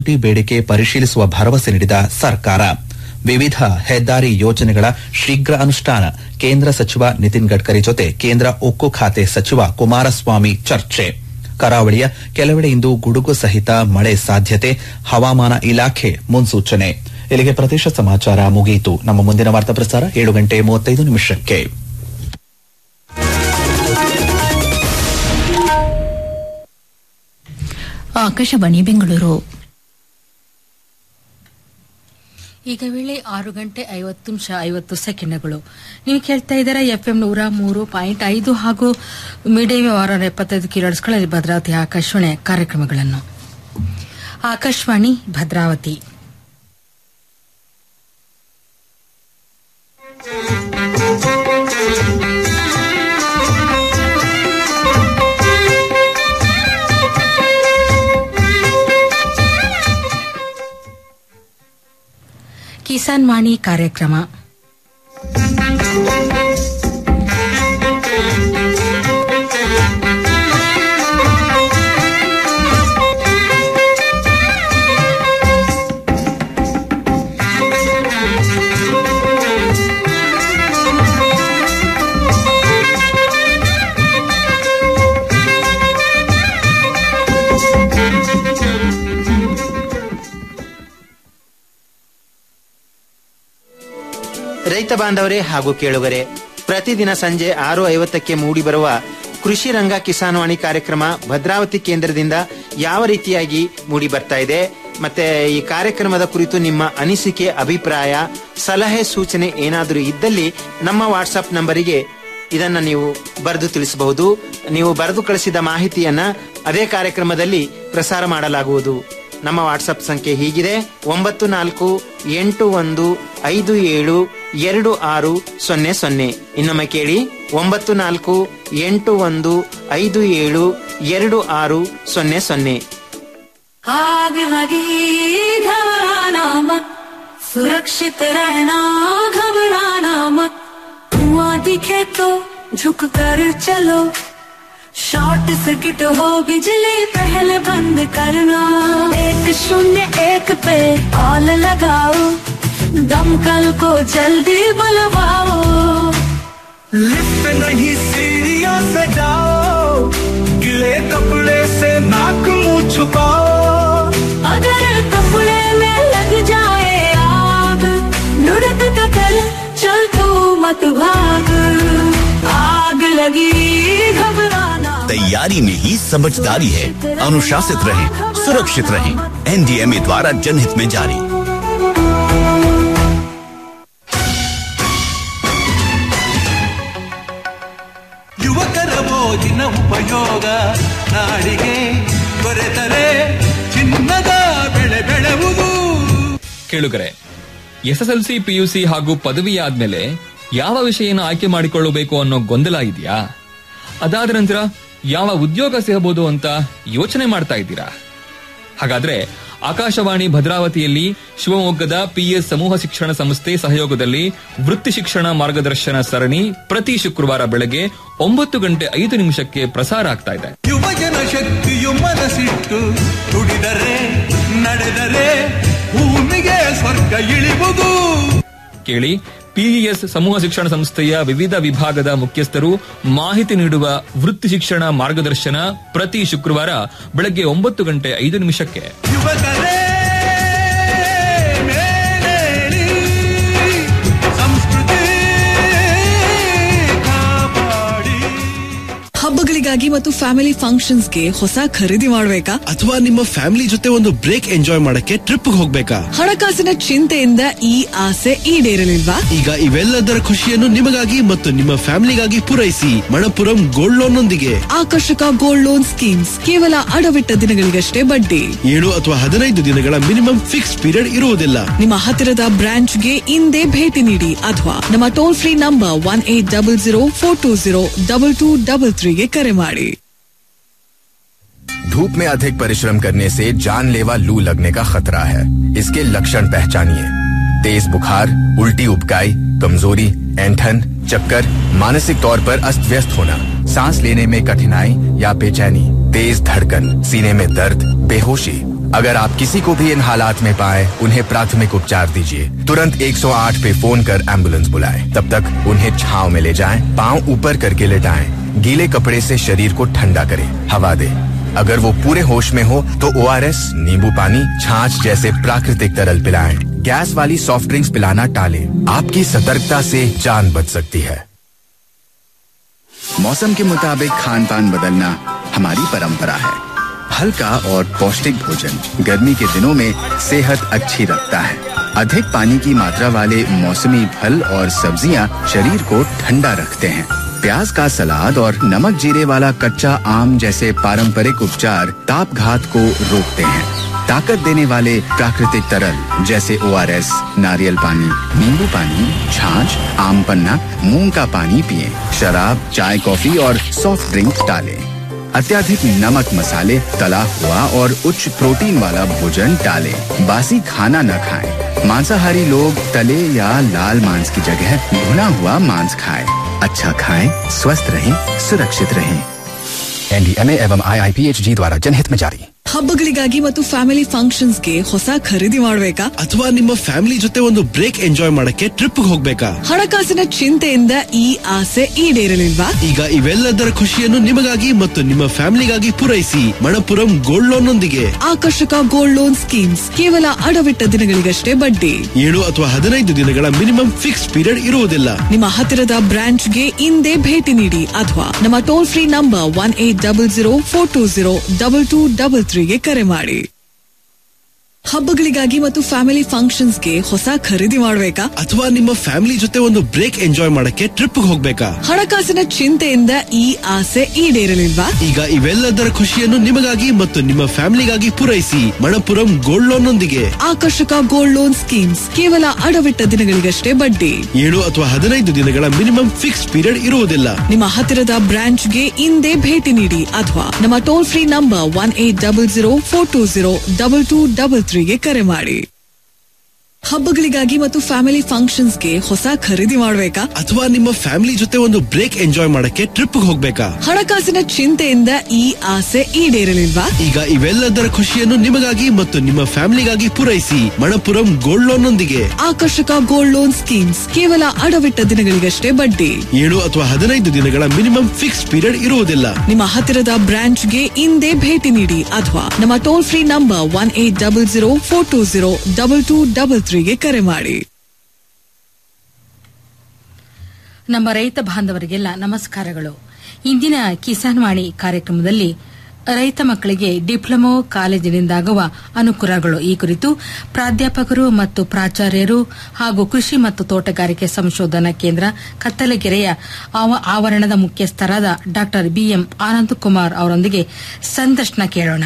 T ಬೇಡಿಕೆ ಪರಿಶೀಲಿಸುವ ಭರವಸೆ ನೀಡಿದ ಸರ್ಕಾರ ವಿವಿಧ ಹೆದ್ದಾರಿ ಯೋಜನೆಗಳ ಶೀಘ್ರ ಅನುಷ್ಠಾನ ಕೇಂದ್ರ ಸಚಿವ ನಿತಿನ್ ಗಡ್ಕರಿ ಜೊತೆ ಕೇಂದ್ರ ಉಕ್ಕು ಖಾತೆ ಸಚಿವ ಕುಮಾರಸ್ವಾಮಿ ಚರ್ಚೆ ಕರಾವಳಿಯ ಕೆಲವೆಡೆ ಇಂದು ಗುಡುಗು ಸಹಿತ ಮಳೆ ಸಾಧ್ಯತೆ ಹವಾಮಾನ ಇಲಾಖೆ ಮುನ್ಸೂಚನೆ ಇಲ್ಲಿಗೆ ಪ್ರದೇಶ ಸಮಾಚಾರ ಮುಗಿಯಿತು ನಮ್ಮ ಮುಂದಿನ ವಾರ್ತಾ ಪ್ರಸಾರ ಏಳು ಗಂಟೆ ಮೂವತ್ತೈದು ನಿಮಿಷಕ್ಕೆ ಆಕಾಶವಾಣಿ ಬೆಂಗಳೂರು ಈಗ ವೇಳೆ ಆರು ಗಂಟೆ ಐವತ್ತು ನಿಮಿಷ ಐವತ್ತು ಸೆಕೆಂಡ್ಗಳು ನೀವು ಕೇಳ್ತಾ ಇದ್ದೀರಾ ಎಫ್ಎಂ ನೂರ ಮೂರು ಪಾಯಿಂಟ್ ಐದು ಹಾಗೂ ಮೀಡಿಯಂ ಆರುನೂರ ಎಪ್ಪತ್ತೈದು ಕಿಲೋಟ್ಸ್ಗಳಲ್ಲಿ ಭದ್ರಾವತಿ ಆಕಾಶವಾಣಿ ಕಾರ್ಯಕ್ರಮಗಳನ್ನು ಆಕಾಶವಾಣಿ ಭದ್ರಾವತಿ ಕಿಸಾನ್ ವಾಣಿ ಕಾರ್ಯಕ್ರಮ ರೈತ ಬಾಂಧವರೇ ಹಾಗೂ ಕೇಳುಗರೆ ಪ್ರತಿದಿನ ಸಂಜೆ ಆರು ಐವತ್ತಕ್ಕೆ ಮೂಡಿಬರುವ ಕೃಷಿ ರಂಗ ಕಿಸಾನ್ವಾಣಿ ಕಾರ್ಯಕ್ರಮ ಭದ್ರಾವತಿ ಕೇಂದ್ರದಿಂದ ಯಾವ ರೀತಿಯಾಗಿ ಮೂಡಿ ಬರ್ತಾ ಇದೆ ಮತ್ತೆ ಈ ಕಾರ್ಯಕ್ರಮದ ಕುರಿತು ನಿಮ್ಮ ಅನಿಸಿಕೆ ಅಭಿಪ್ರಾಯ ಸಲಹೆ ಸೂಚನೆ ಏನಾದರೂ ಇದ್ದಲ್ಲಿ ನಮ್ಮ ವಾಟ್ಸ್ಆಪ್ ನಂಬರಿಗೆ ಇದನ್ನ ನೀವು ಬರೆದು ತಿಳಿಸಬಹುದು ನೀವು ಬರೆದು ಕಳಿಸಿದ ಮಾಹಿತಿಯನ್ನ ಅದೇ ಕಾರ್ಯಕ್ರಮದಲ್ಲಿ ಪ್ರಸಾರ ಮಾಡಲಾಗುವುದು ನಮ್ಮ ವಾಟ್ಸಪ್ ಸಂಖ್ಯೆ ಹೀಗಿದೆ ಒಂಬತ್ತು ನಾಲ್ಕು ಎಂಟು ಒಂದು ಐದು ಏಳು ಎರಡು ಆರು ಸೊನ್ನೆ ಸೊನ್ನೆ ಇನ್ನೊಮ್ಮೆ ಕೇಳಿ ಒಂಬತ್ತು ನಾಲ್ಕು ಎಂಟು ಒಂದು ಐದು ಏಳು ಎರಡು ಆರು ಸೊನ್ನೆ ಸೊನ್ನೆ आग लगी घबराना मत सुरक्षित रहना घबराना मत धुआं दिखे तो झुक कर चलो शॉर्ट सर्किट हो बिजली पहले बंद करना एक शून्य एक पे कॉल लगाओ दमकल को जल्दी बुलवाओ लिफ्ट नहीं सीढ़ियों से जाओ गिले कपड़े से नाक मुंह छुपाओ अगर कपड़े में लग जाए आग लुढ़क का कर चल तू मत भाग आग लगी घबराना तैयारी में ही समझदारी है अनुशासित रहें सुरक्षित रहें एनडीएमए द्वारा जनहित में जारी ಯುವಕರ ಮೋಜಿನ ಉಪಯೋಗ ನಾಡಿಗೆ ದೊರೆತರೆ ಚಿನ್ನದ ಬೆಳೆ ಬೆಳೆವುದು ಕೇಳುಗರೆ ಎಸ್ಎಸ್ಎಲ್ಸಿ ಪಿಯುಸಿ ಹಾಗೂ ಪದವಿ ಆದ್ಮೇಲೆ ಯಾವ ವಿಷಯನ ಆಯ್ಕೆ ಮಾಡಿಕೊಳ್ಳಬೇಕು ಅನ್ನೋ ಗೊಂದಲ ಇದೆಯಾ ಅದಾದ ನಂತರ ಯಾವ ಉದ್ಯೋಗ ಸಿಗಬಹುದು ಅಂತ ಯೋಚನೆ ಮಾಡ್ತಾ ಇದ್ದೀರಾ ಹಾಗಾದ್ರೆ ಆಕಾಶವಾಣಿ ಭದ್ರಾವತಿಯಲ್ಲಿ ಶಿವಮೊಗ್ಗದ ಪಿಎಸ್ ಸಮೂಹ ಶಿಕ್ಷಣ ಸಂಸ್ಥೆ ಸಹಯೋಗದಲ್ಲಿ ವೃತ್ತಿ ಶಿಕ್ಷಣ ಮಾರ್ಗದರ್ಶನ ಸರಣಿ ಪ್ರತಿ ಶುಕ್ರವಾರ ಬೆಳಗ್ಗೆ ಒಂಬತ್ತು ಗಂಟೆ ಐದು ನಿಮಿಷಕ್ಕೆ ಪ್ರಸಾರ ಆಗ್ತಾ ಇದೆ ಯುವಜನ ಶಕ್ತಿಯು ಮನಸ್ಸಿಟ್ಟು ದುಡಿದರೆ ನಡೆದರೆ ಭೂಮಿಗೆ ಸ್ವರ್ಗ ಇಳಿವುದು ಕೇಳಿ ಪಿಇಎಸ್ ಸಮೂಹ ಶಿಕ್ಷಣ ಸಂಸ್ಥೆಯ ವಿವಿಧ ವಿಭಾಗದ ಮುಖ್ಯಸ್ಥರು ಮಾಹಿತಿ ನೀಡುವ ವೃತ್ತಿ ಶಿಕ್ಷಣ ಮಾರ್ಗದರ್ಶನ ಪ್ರತಿ ಶುಕ್ರವಾರ ಬೆಳಗ್ಗೆ ಒಂಬತ್ತು ಗಂಟೆ ಐದು ನಿಮಿಷಕ್ಕೆ ಯುವಕರೇ ಮೇಲೇಳಿ ಸಂಸ್ಕೃತಿ ಕಾಪಾಡಿ ಹಬ್ಬಗಳಿಗಾಗಿ ಮತ್ತು ಫ್ಯಾಮಿಲಿ ಫಂಕ್ಷನ್ಸ್ಗೆ ಹೊಸ ಖರೀದಿ ಮಾಡ್ಬೇಕಾ ಅಥವಾ ನಿಮ್ಮ ಫ್ಯಾಮಿಲಿ ಜೊತೆ ಒಂದು ಬ್ರೇಕ್ ಎಂಜಾಯ್ ಮಾಡಕ್ಕೆ ಟ್ರಿಪ್ ಹೋಗ್ಬೇಕಾ ಹಣಕಾಸಿನ ಚಿಂತೆಯಿಂದ ಈ ಆಸೆ ಈಡೇರಲಿಲ್ವಾ ಈಗ ಇವೆಲ್ಲದರ ಖುಷಿಯನ್ನು ನಿಮಗಾಗಿ ಮತ್ತು ನಿಮ್ಮ ಫ್ಯಾಮಿಲಿಗಾಗಿ ಪೂರೈಸಿ ಮಣಪುರಂ ಗೋಲ್ಡ್ ಲೋನ್ ನೊಂದಿಗೆ ಆಕರ್ಷಕ ಗೋಲ್ಡ್ ಲೋನ್ ಸ್ಕೀಮ್ಸ್ ಕೇವಲ ಅಡವಿಟ್ಟ ದಿನಗಳಿಗಷ್ಟೇ ಬಡ್ಡಿ ಏಳು ಅಥವಾ ಹದಿನೈದು ದಿನಗಳ ಮಿನಿಮಮ್ ಫಿಕ್ಸ್ ಪೀರಿಯಡ್ ಇರುವುದಿಲ್ಲ ನಿಮ್ಮ ಹತ್ತಿರದ ಬ್ರಾಂಚ್ಗೆ ಇಂದೇ ಭೇಟಿ ನೀಡಿ ಅಥವಾ ನಮ್ಮ toll free number one eight double zero four two zero double two double ತ್ರೀಗೆ ಕರೆ ಮಾಡಿ धूप में अधिक परिश्रम करने से जानलेवा लू लगने का खतरा है इसके लक्षण पहचानिए तेज बुखार उल्टी उबकाई कमजोरी ऐंठन चक्कर मानसिक तौर पर अस्त व्यस्त होना सांस लेने में कठिनाई या बेचैनी तेज धड़कन सीने में दर्द बेहोशी अगर आप किसी को भी इन हालात में पाए उन्हें प्राथमिक उपचार दीजिए तुरंत 108 पे फोन कर एम्बुलेंस बुलाएं तब तक उन्हें छाव में ले जाएं पाँव ऊपर करके लेटाएं गीले कपड़े से शरीर को ठंडा करें हवा दें अगर वो पूरे होश में हो तो ओ नींबू पानी छाछ जैसे प्राकृतिक तरल पिलाएं गैस वाली सॉफ्ट ड्रिंक्स पिलाना टालें आपकी सतर्कता से जान बच सकती है मौसम के मुताबिक खान पान बदलना हमारी परंपरा है हल्का और पौष्टिक भोजन गर्मी के दिनों में सेहत अच्छी रखता है अधिक पानी की मात्रा वाले मौसमी फल और सब्जियां शरीर को ठंडा रखते हैं प्याज का सलाद और नमक जीरे वाला कच्चा आम जैसे पारंपरिक उपचार ताप घात को रोकते हैं ताकत देने वाले प्राकृतिक तरल जैसे ओ नारियल पानी नींबू पानी छाछ आम पन्ना मूंग का पानी पिए शराब चाय कॉफी और सॉफ्ट ड्रिंक टालें अत्याधिक नमक मसाले तला हुआ और उच्च प्रोटीन वाला भोजन टालें बासी खाना न खाएं मांसाहारी लोग तले या लाल मांस की जगह भुना हुआ मांस खाएं अच्छा खाएं स्वस्थ रहें सुरक्षित रहें एनडीएमए एवं आईआईपीएचजी द्वारा जनहित में जारी ಹಬ್ಬಗಳಿಗಾಗಿ ಮತ್ತು ಫ್ಯಾಮಿಲಿ ಫಂಕ್ಷನ್ಸ್ಗೆ ಹೊಸ ಖರೀದಿ ಮಾಡಬೇಕಾ ಅಥವಾ ನಿಮ್ಮ ಫ್ಯಾಮಿಲಿ ಜೊತೆ ಒಂದು ಬ್ರೇಕ್ ಎಂಜಾಯ್ ಮಾಡಕ್ಕೆ ಟ್ರಿಪ್ ಹೋಗ್ಬೇಕಾ ಹಣಕಾಸಿನ ಚಿಂತೆಯಿಂದ ಈ ಆಸೆ ಈಡೇರಲಿಲ್ವಾ ಈಗ ಇವೆಲ್ಲದರ ಖುಷಿಯನ್ನು ನಿಮಗಾಗಿ ಮತ್ತು ನಿಮ್ಮ ಫ್ಯಾಮಿಲಿಗಾಗಿ ಪೂರೈಸಿ ಮಣಪುರಂ ಗೋಲ್ಡ್ ಲೋನ್ ನೊಂದಿಗೆ ಆಕರ್ಷಕ ಗೋಲ್ಡ್ ಲೋನ್ ಸ್ಕೀಮ್ಸ್ ಕೇವಲ ಅಡವಿಟ್ಟ ದಿನಗಳಿಗಷ್ಟೇ ಬಡ್ಡಿ ಏಳು ಅಥವಾ ಹದಿನೈದು ದಿನಗಳ ಮಿನಿಮಮ್ ಫಿಕ್ಸ್ ಪೀರಿಯಡ್ ಇರುವುದಿಲ್ಲ ನಿಮ್ಮ ಹತ್ತಿರದ ಬ್ರಾಂಚ್ಗೆ ಇಂದೇ ಭೇಟಿ ನೀಡಿ ಅಥವಾ ನಮ್ಮ toll free number one eight double zero four two zero double two double ತ್ರೀಗೆ ಕರೆ ಮಾಡಿ ಹಬ್ಬಗಳಿಗಾಗಿ ಮತ್ತು ಫ್ಯಾಮಿಲಿ ಫಂಕ್ಷನ್ಸ್ಗೆ ಹೊಸ ಖರೀದಿ ಮಾಡಬೇಕಾ ಅಥವಾ ನಿಮ್ಮ ಫ್ಯಾಮಿಲಿ ಜೊತೆ ಒಂದು ಬ್ರೇಕ್ ಎಂಜಾಯ್ ಮಾಡಕ್ಕೆ ಟ್ರಿಪ್ ಹೋಗ್ಬೇಕಾ ಹಣಕಾಸಿನ ಚಿಂತೆಯಿಂದ ಈ ಆಸೆ ಈಡೇರಲಿಲ್ವಾ ಈಗ ಇವೆಲ್ಲದರ ಖುಷಿಯನ್ನು ನಿಮಗಾಗಿ ಮತ್ತು ನಿಮ್ಮ ಫ್ಯಾಮಿಲಿಗಾಗಿ ಪೂರೈಸಿ ಮಣಪುರಂ ಗೋಲ್ಡ್ ಲೋನ್ ನೊಂದಿಗೆ ಆಕರ್ಷಕ ಗೋಲ್ಡ್ ಲೋನ್ ಸ್ಕೀಮ್ಸ್ ಕೇವಲ ಅಡವಿಟ್ಟ ದಿನಗಳಿಗಷ್ಟೇ ಬಡ್ಡಿ ಏಳು ಅಥವಾ ಹದಿನೈದು ದಿನಗಳ ಮಿನಿಮಮ್ ಫಿಕ್ಸ್ ಪೀರಿಯಡ್ ಇರುವುದಿಲ್ಲ ನಿಮ್ಮ ಹತ್ತಿರದ ಬ್ರಾಂಚ್ಗೆ ಇಂದೇ ಭೇಟಿ ನೀಡಿ ಅಥವಾ ನಮ್ಮ toll free number one eight double zero four two zero double two double ತ್ರೀಗೆ ಕರೆ ಮಾಡಿ ಹಬ್ಬಗಳಿಗಾಗಿ ಮತ್ತು ಫ್ಯಾಮಿಲಿ ಫಂಕ್ಷನ್ಸ್ಗೆ ಹೊಸ ಖರೀದಿ ಮಾಡಬೇಕಾ ಅಥವಾ ನಿಮ್ಮ ಫ್ಯಾಮಿಲಿ ಜೊತೆ ಒಂದು ಬ್ರೇಕ್ ಎಂಜಾಯ್ ಮಾಡಕ್ಕೆ ಟ್ರಿಪ್ ಹೋಗ್ಬೇಕಾ ಹಣಕಾಸಿನ ಚಿಂತೆಯಿಂದ ಈ ಆಸೆ ಈಡೇರಲಿಲ್ವಾ ಈಗ ಇವೆಲ್ಲದರ ಖುಷಿಯನ್ನು ನಿಮಗಾಗಿ ಮತ್ತು ನಿಮ್ಮ ಫ್ಯಾಮಿಲಿಗಾಗಿ ಪೂರೈಸಿ ಮಣಪುರಂ ಗೋಲ್ಡ್ ಲೋನ್ ನೊಂದಿಗೆ ಆಕರ್ಷಕ ಗೋಲ್ಡ್ ಲೋನ್ ಸ್ಕೀಮ್ಸ್ ಕೇವಲ ಅಡವಿಟ್ಟ ದಿನಗಳಿಗಷ್ಟೇ ಬಡ್ಡಿ ಏಳು ಅಥವಾ ಹದಿನೈದು ದಿನಗಳ ಮಿನಿಮಮ್ ಫಿಕ್ಸ್ ಪೀರಿಯಡ್ ಇರುವುದಿಲ್ಲ ನಿಮ್ಮ ಹತ್ತಿರದ ಬ್ರಾಂಚ್ಗೆ ಇಂದೇ ಭೇಟಿ ನೀಡಿ ಅಥವಾ ನಮ್ಮ toll free number one eight double zero four two zero double two double ತ್ರೀಗೆ ಕರೆ ಮಾಡಿ ನಮ್ಮ ರೈತ ಬಾಂಧವರಿಗೆಲ್ಲ ನಮಸ್ಕಾರಗಳು ಇಂದಿನ ಕಿಸಾನ್ ವಾಣಿ ಕಾರ್ಯಕ್ರಮದಲ್ಲಿ ರೈತ ಮಕ್ಕಳಿಗೆ ಡಿಪ್ಲೊಮೊ ಕಾಲೇಜಿನಿಂದಾಗುವ ಅನುಕೂಲಗಳು ಈ ಕುರಿತು ಪ್ರಾಧ್ಯಾಪಕರು ಮತ್ತು ಪ್ರಾಚಾರ್ಯರು ಹಾಗೂ ಕೃಷಿ ಮತ್ತು ತೋಟಗಾರಿಕೆ ಸಂಶೋಧನಾ ಕೇಂದ್ರ ಕತ್ತಲಗೆರೆಯ ಆವ- ಆವರಣದ ಮುಖ್ಯಸ್ಥರಾದ ಡಾ ಬಿಎಂ ಆನಂದಕುಮಾರ್ ಅವರೊಂದಿಗೆ ಸಂದರ್ಶನ ಕೇಳೋಣ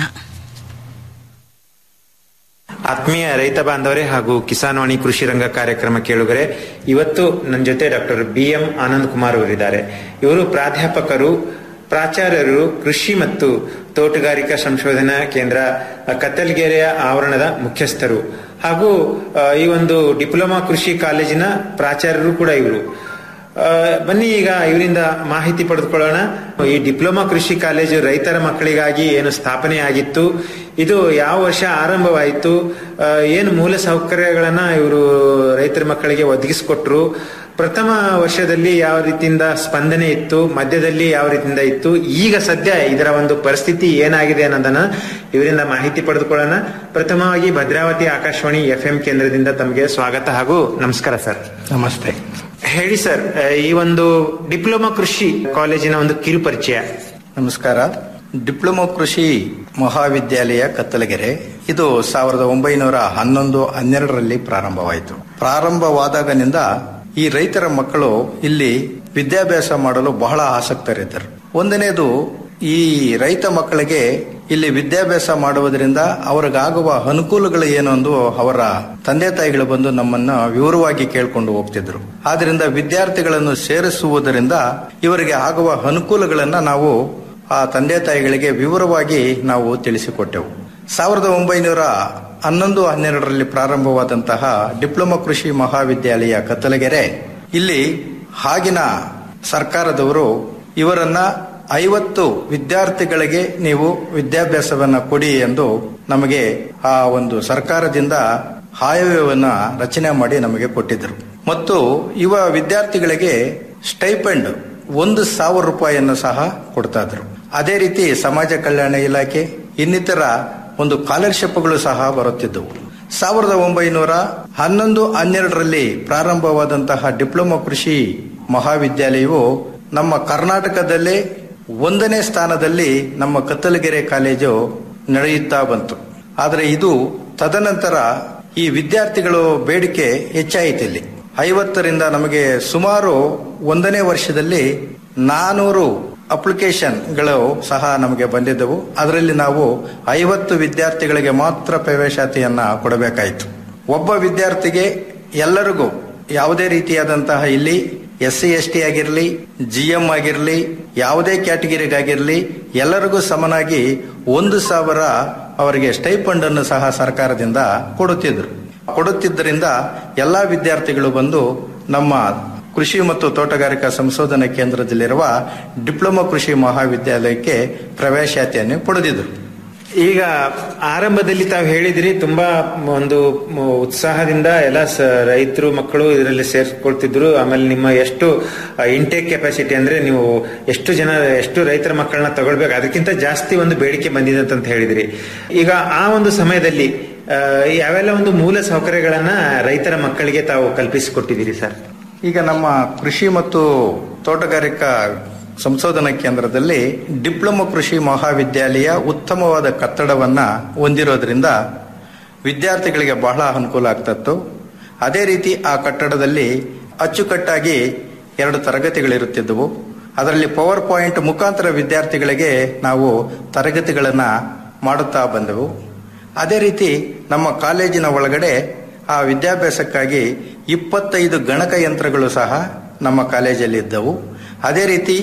ಆತ್ಮೀಯ ರೈತ ಬಾಂಧವರೇ ಹಾಗೂ ಕಿಸಾನ್ ವಾಣಿ ಕೃಷಿ ರಂಗ ಕಾರ್ಯಕ್ರಮ ಕೇಳುಗರೆ ಇವತ್ತು ನನ್ನ ಜೊತೆ doctor B M Anand Kumar ಅವರಿದ್ದಾರೆ ಇವರು ಪ್ರಾಧ್ಯಾಪಕರು ಪ್ರಾಚಾರ್ಯರು ಕೃಷಿ ಮತ್ತು ತೋಟಗಾರಿಕಾ ಸಂಶೋಧನಾ ಕೇಂದ್ರ ಅ, ಕತ್ತಲಗೆರೆಯ ಆವರಣದ ಮುಖ್ಯಸ್ಥರು ಹಾಗೂ ಅ, ಈ ಒಂದು ಡಿಪ್ಲೊಮಾ ಕೃಷಿ ಕಾಲೇಜಿನ ಪ್ರಾಚಾರ್ಯರು ಕೂಡ ಇವರು ಆ, ಬನ್ನಿ ಈಗ ಇವರಿಂದ ಮಾಹಿತಿ ಪಡೆದುಕೊಳ್ಳೋಣ ಈ ಡಿಪ್ಲೊಮಾ ಕೃಷಿ ಕಾಲೇಜು ರೈತರ ಮಕ್ಕಳಿಗಾಗಿ ಏನು ಸ್ಥಾಪನೆ ಆಗಿತ್ತು ಇದು ಯಾವ ವರ್ಷ ಆರಂಭವಾಯಿತು ಆ, ಏನು ಮೂಲ ಸೌಕರ್ಯಗಳನ್ನ ಇವರು ರೈತರ ಮಕ್ಕಳಿಗೆ ಒದಗಿಸಿಕೊಟ್ರು ಪ್ರಥಮ ವರ್ಷದಲ್ಲಿ ಯಾವ ರೀತಿಯಿಂದ ಸ್ಪಂದನೆ ಇತ್ತು ಮಧ್ಯದಲ್ಲಿ ಯಾವ ರೀತಿಯಿಂದ ಇತ್ತು ಈಗ ಸದ್ಯ ಇದರ ಒಂದು ಪರಿಸ್ಥಿತಿ ಏನಾಗಿದೆ ಅನ್ನೋದನ್ನ ಇವರಿಂದ ಮಾಹಿತಿ ಪಡೆದುಕೊಳ್ಳೋಣ ಪ್ರಥಮವಾಗಿ ಭದ್ರಾವತಿ ಆಕಾಶವಾಣಿ ಎಫ್ ಎಂ ಕೇಂದ್ರದಿಂದ ತಮಗೆ ಸ್ವಾಗತ ಹಾಗೂ ನಮಸ್ಕಾರ ಸರ್ ನಮಸ್ತೆ ಹೇಳಿ ಸರ್ ಈ ಒಂದು ಡಿಪ್ಲೊಮಾ ಕೃಷಿ ಕಾಲೇಜಿನ ಒಂದು ಕಿರು ಪರಿಚಯ ನಮಸ್ಕಾರ ಡಿಪ್ಲೊಮಾ ಕೃಷಿ ಮಹಾವಿದ್ಯಾಲಯ ಕತ್ತಲಗೆರೆ ಇದು ಸಾವಿರದ ಒಂಬೈನೂರ ಹನ್ನೊಂದು ಹನ್ನೆರಡರಲ್ಲಿ ಪ್ರಾರಂಭವಾಯಿತು ಪ್ರಾರಂಭವಾದಾಗನಿಂದ ಈ ರೈತರ ಮಕ್ಕಳು ಇಲ್ಲಿ ವಿದ್ಯಾಭ್ಯಾಸ ಮಾಡಲು ಬಹಳ ಆಸಕ್ತರಿದ್ದರು ಒಂದನೇದು ಈ ರೈತ ಮಕ್ಕಳಿಗೆ ಇಲ್ಲಿ ವಿದ್ಯಾಭ್ಯಾಸ ಮಾಡುವುದರಿಂದ ಅವ್ರಿಗಾಗುವ ಅನುಕೂಲಗಳು ಏನು ಎಂದು ಅವರ ತಂದೆ ತಾಯಿಗಳು ಬಂದು ನಮ್ಮನ್ನ ವಿವರವಾಗಿ ಕೇಳ್ಕೊಂಡು ಹೋಗ್ತಿದ್ರು ಆದ್ರಿಂದ ವಿದ್ಯಾರ್ಥಿಗಳನ್ನು ಸೇರಿಸುವುದರಿಂದ ಇವರಿಗೆ ಆಗುವ ಅನುಕೂಲಗಳನ್ನ ನಾವು ಆ ತಂದೆ ತಾಯಿಗಳಿಗೆ ವಿವರವಾಗಿ ನಾವು ತಿಳಿಸಿಕೊಟ್ಟೆವು ಸಾವಿರದ ಒಂಬೈನೂರ ಹನ್ನೊಂದು ಹನ್ನೆರಡರಲ್ಲಿ ಪ್ರಾರಂಭವಾದಂತಹ ಡಿಪ್ಲೊಮಾ ಕೃಷಿ ಮಹಾವಿದ್ಯಾಲಯ ಕತ್ತಲಗೆರೆ ಇಲ್ಲಿ ಆಗಿನ ಸರ್ಕಾರದವರು ಇವರನ್ನ ಐವತ್ತು ವಿದ್ಯಾರ್ಥಿಗಳಿಗೆ ನೀವು ವಿದ್ಯಾಭ್ಯಾಸವನ್ನ ಕೊಡಿ ಎಂದು ನಮಗೆ ಆ ಒಂದು ಸರ್ಕಾರದಿಂದ ಆಯವ್ಯವನ್ನ ರಚನೆ ಮಾಡಿ ನಮಗೆ ಕೊಟ್ಟಿದ್ದರು ಮತ್ತು ಯುವ ವಿದ್ಯಾರ್ಥಿಗಳಿಗೆ ಸ್ಟೈಪೆಂಡ್ ಒಂದು ಸಾವಿರ ರೂಪಾಯಿಯನ್ನು ಸಹ ಕೊಡ್ತಾ ಇದ್ರು ಅದೇ ರೀತಿ ಸಮಾಜ ಕಲ್ಯಾಣ ಇಲಾಖೆ ಇನ್ನಿತರ ಒಂದು ಸ್ಕಾಲರ್ಶಿಪ್ಗಳು ಸಹ ಬರುತ್ತಿದ್ದವು ಸಾವಿರದ ಒಂಬೈನೂರ ಹನ್ನೊಂದು ಹನ್ನೆರಡರಲ್ಲಿ ಪ್ರಾರಂಭವಾದಂತಹ ಡಿಪ್ಲೊಮಾ ಕೃಷಿ ಮಹಾವಿದ್ಯಾಲಯವು ನಮ್ಮ ಕರ್ನಾಟಕದಲ್ಲೇ ಒಂದನೇ ಸ್ಥಾನದಲ್ಲಿ ನಮ್ಮ ಕತ್ತಲಗೆರೆ ಕಾಲೇಜು ನಡೆಯುತ್ತಾ ಬಂತು ಆದರೆ ಇದು ತದನಂತರ ಈ ವಿದ್ಯಾರ್ಥಿಗಳು ಬೇಡಿಕೆ ಹೆಚ್ಚಾಯಿತು ಇಲ್ಲಿ ಐವತ್ತರಿಂದ ನಮಗೆ ಸುಮಾರು ಒಂದನೇ ವರ್ಷದಲ್ಲಿ ನಾನೂರು ಅಪ್ಲಿಕೇಶನ್ಗಳು ಸಹ ನಮಗೆ ಬಂದಿದ್ದವು ಅದರಲ್ಲಿ ನಾವು ಐವತ್ತು ವಿದ್ಯಾರ್ಥಿಗಳಿಗೆ ಮಾತ್ರ ಪ್ರವೇಶಾತಿಯನ್ನ ಕೊಡಬೇಕಾಯಿತು ಒಬ್ಬ ವಿದ್ಯಾರ್ಥಿಗೆ ಎಲ್ಲರಿಗೂ ಯಾವುದೇ ರೀತಿಯಾದಂತಹ ಇಲ್ಲಿ ಎಸ್ ಸಿ ಎಸ್ ಟಿ ಆಗಿರಲಿ ಜಿ ಎಂ ಆಗಿರಲಿ ಯಾವುದೇ ಕ್ಯಾಟಗಿರಿಗಾಗಿರಲಿ ಎಲ್ಲರಿಗೂ ಸಮನಾಗಿ ಒಂದು ಸಾವಿರ ಅವರಿಗೆ ಸ್ಟೈಪಂಡ್ ಅನ್ನು ಸಹ ಸರ್ಕಾರದಿಂದ ಕೊಡುತ್ತಿದ್ರು ಕೊಡುತ್ತಿದ್ದರಿಂದ ಎಲ್ಲಾ ವಿದ್ಯಾರ್ಥಿಗಳು ಬಂದು ನಮ್ಮ ಕೃಷಿ ಮತ್ತು ತೋಟಗಾರಿಕಾ ಸಂಶೋಧನಾ ಕೇಂದ್ರದಲ್ಲಿರುವ ಡಿಪ್ಲೊಮಾ ಕೃಷಿ ಮಹಾವಿದ್ಯಾಲಯಕ್ಕೆ ಪ್ರವೇಶಾತಿಯನ್ನು ಪಡೆದಿದ್ರು ಈಗ ಆರಂಭದಲ್ಲಿ ತಾವು ಹೇಳಿದ್ರಿ ತುಂಬಾ ಒಂದು ಮ- ಉತ್ಸಾಹದಿಂದ ಎಲ್ಲ ಸ- ರೈತರು ಮಕ್ಕಳು ಇದರಲ್ಲಿ ಸೇರ್ಕೊಳ್ತಿದ್ರು ಆಮೇಲೆ ನಿಮ್ಮ ಎಷ್ಟು ಇಂಟೇಕ್ ಕೆಪಾಸಿಟಿ ಅಂದ್ರೆ ನೀವು ಎಷ್ಟು ಜನ ಎಷ್ಟು ರೈತರ ಮಕ್ಕಳನ್ನ ತಗೊಳ್ಬೇಕು ಅದಕ್ಕಿಂತ ಜಾಸ್ತಿ ಒಂದು ಬೇಡಿಕೆ ಬಂದಿದೆ ಅಂತ ಹೇಳಿದ್ರಿ ಈಗ ಆ ಒಂದು ಸಮಯದಲ್ಲಿ ಆ, ಯಾವೆಲ್ಲ ಒಂದು ಮೂಲ ಸೌಕರ್ಯಗಳನ್ನ ರೈತರ ಮಕ್ಕಳಿಗೆ ತಾವು ಕಲ್ಪಿಸಿಕೊಟ್ಟಿದ್ದೀರಿ ಸರ್ ಈಗ ನಮ್ಮ ಕೃಷಿ ಮತ್ತು ತೋಟಗಾರಿಕಾ ಸಂಶೋಧನಾ ಕೇಂದ್ರದಲ್ಲಿ ಡಿಪ್ಲೊಮಾ ಕೃಷಿ ಮಹಾವಿದ್ಯಾಲಯ ಉತ್ತಮವಾದ ಕಟ್ಟಡವನ್ನ ಹೊಂದಿರೋದ್ರಿಂದ ವಿದ್ಯಾರ್ಥಿಗಳಿಗೆ ಬಹಳ ಅನುಕೂಲ ಆಗ್ತಿತ್ತು ಅದೇ ರೀತಿ ಆ ಕಟ್ಟಡದಲ್ಲಿ ಅಚ್ಚುಕಟ್ಟಾಗಿ ಎರಡು ತರಗತಿಗಳಿರುತ್ತಿದ್ದವು ಅದರಲ್ಲಿ ಪವರ್ ಪಾಯಿಂಟ್ ಮುಖಾಂತರ ವಿದ್ಯಾರ್ಥಿಗಳಿಗೆ ನಾವು ತರಗತಿಗಳನ್ನ ಮಾಡುತ್ತಾ ಬಂದೆವು ಅದೇ ರೀತಿ ನಮ್ಮ ಕಾಲೇಜಿನ ಒಳಗಡೆ ಆ ವಿದ್ಯಾಭ್ಯಾಸಕ್ಕಾಗಿ ಇಪ್ಪತ್ತೈದು ಗಣಕಯಂತ್ರಗಳು ಸಹ ನಮ್ಮ ಕಾಲೇಜಲ್ಲಿ ಇದ್ದವು ಅದೇ ರೀತಿ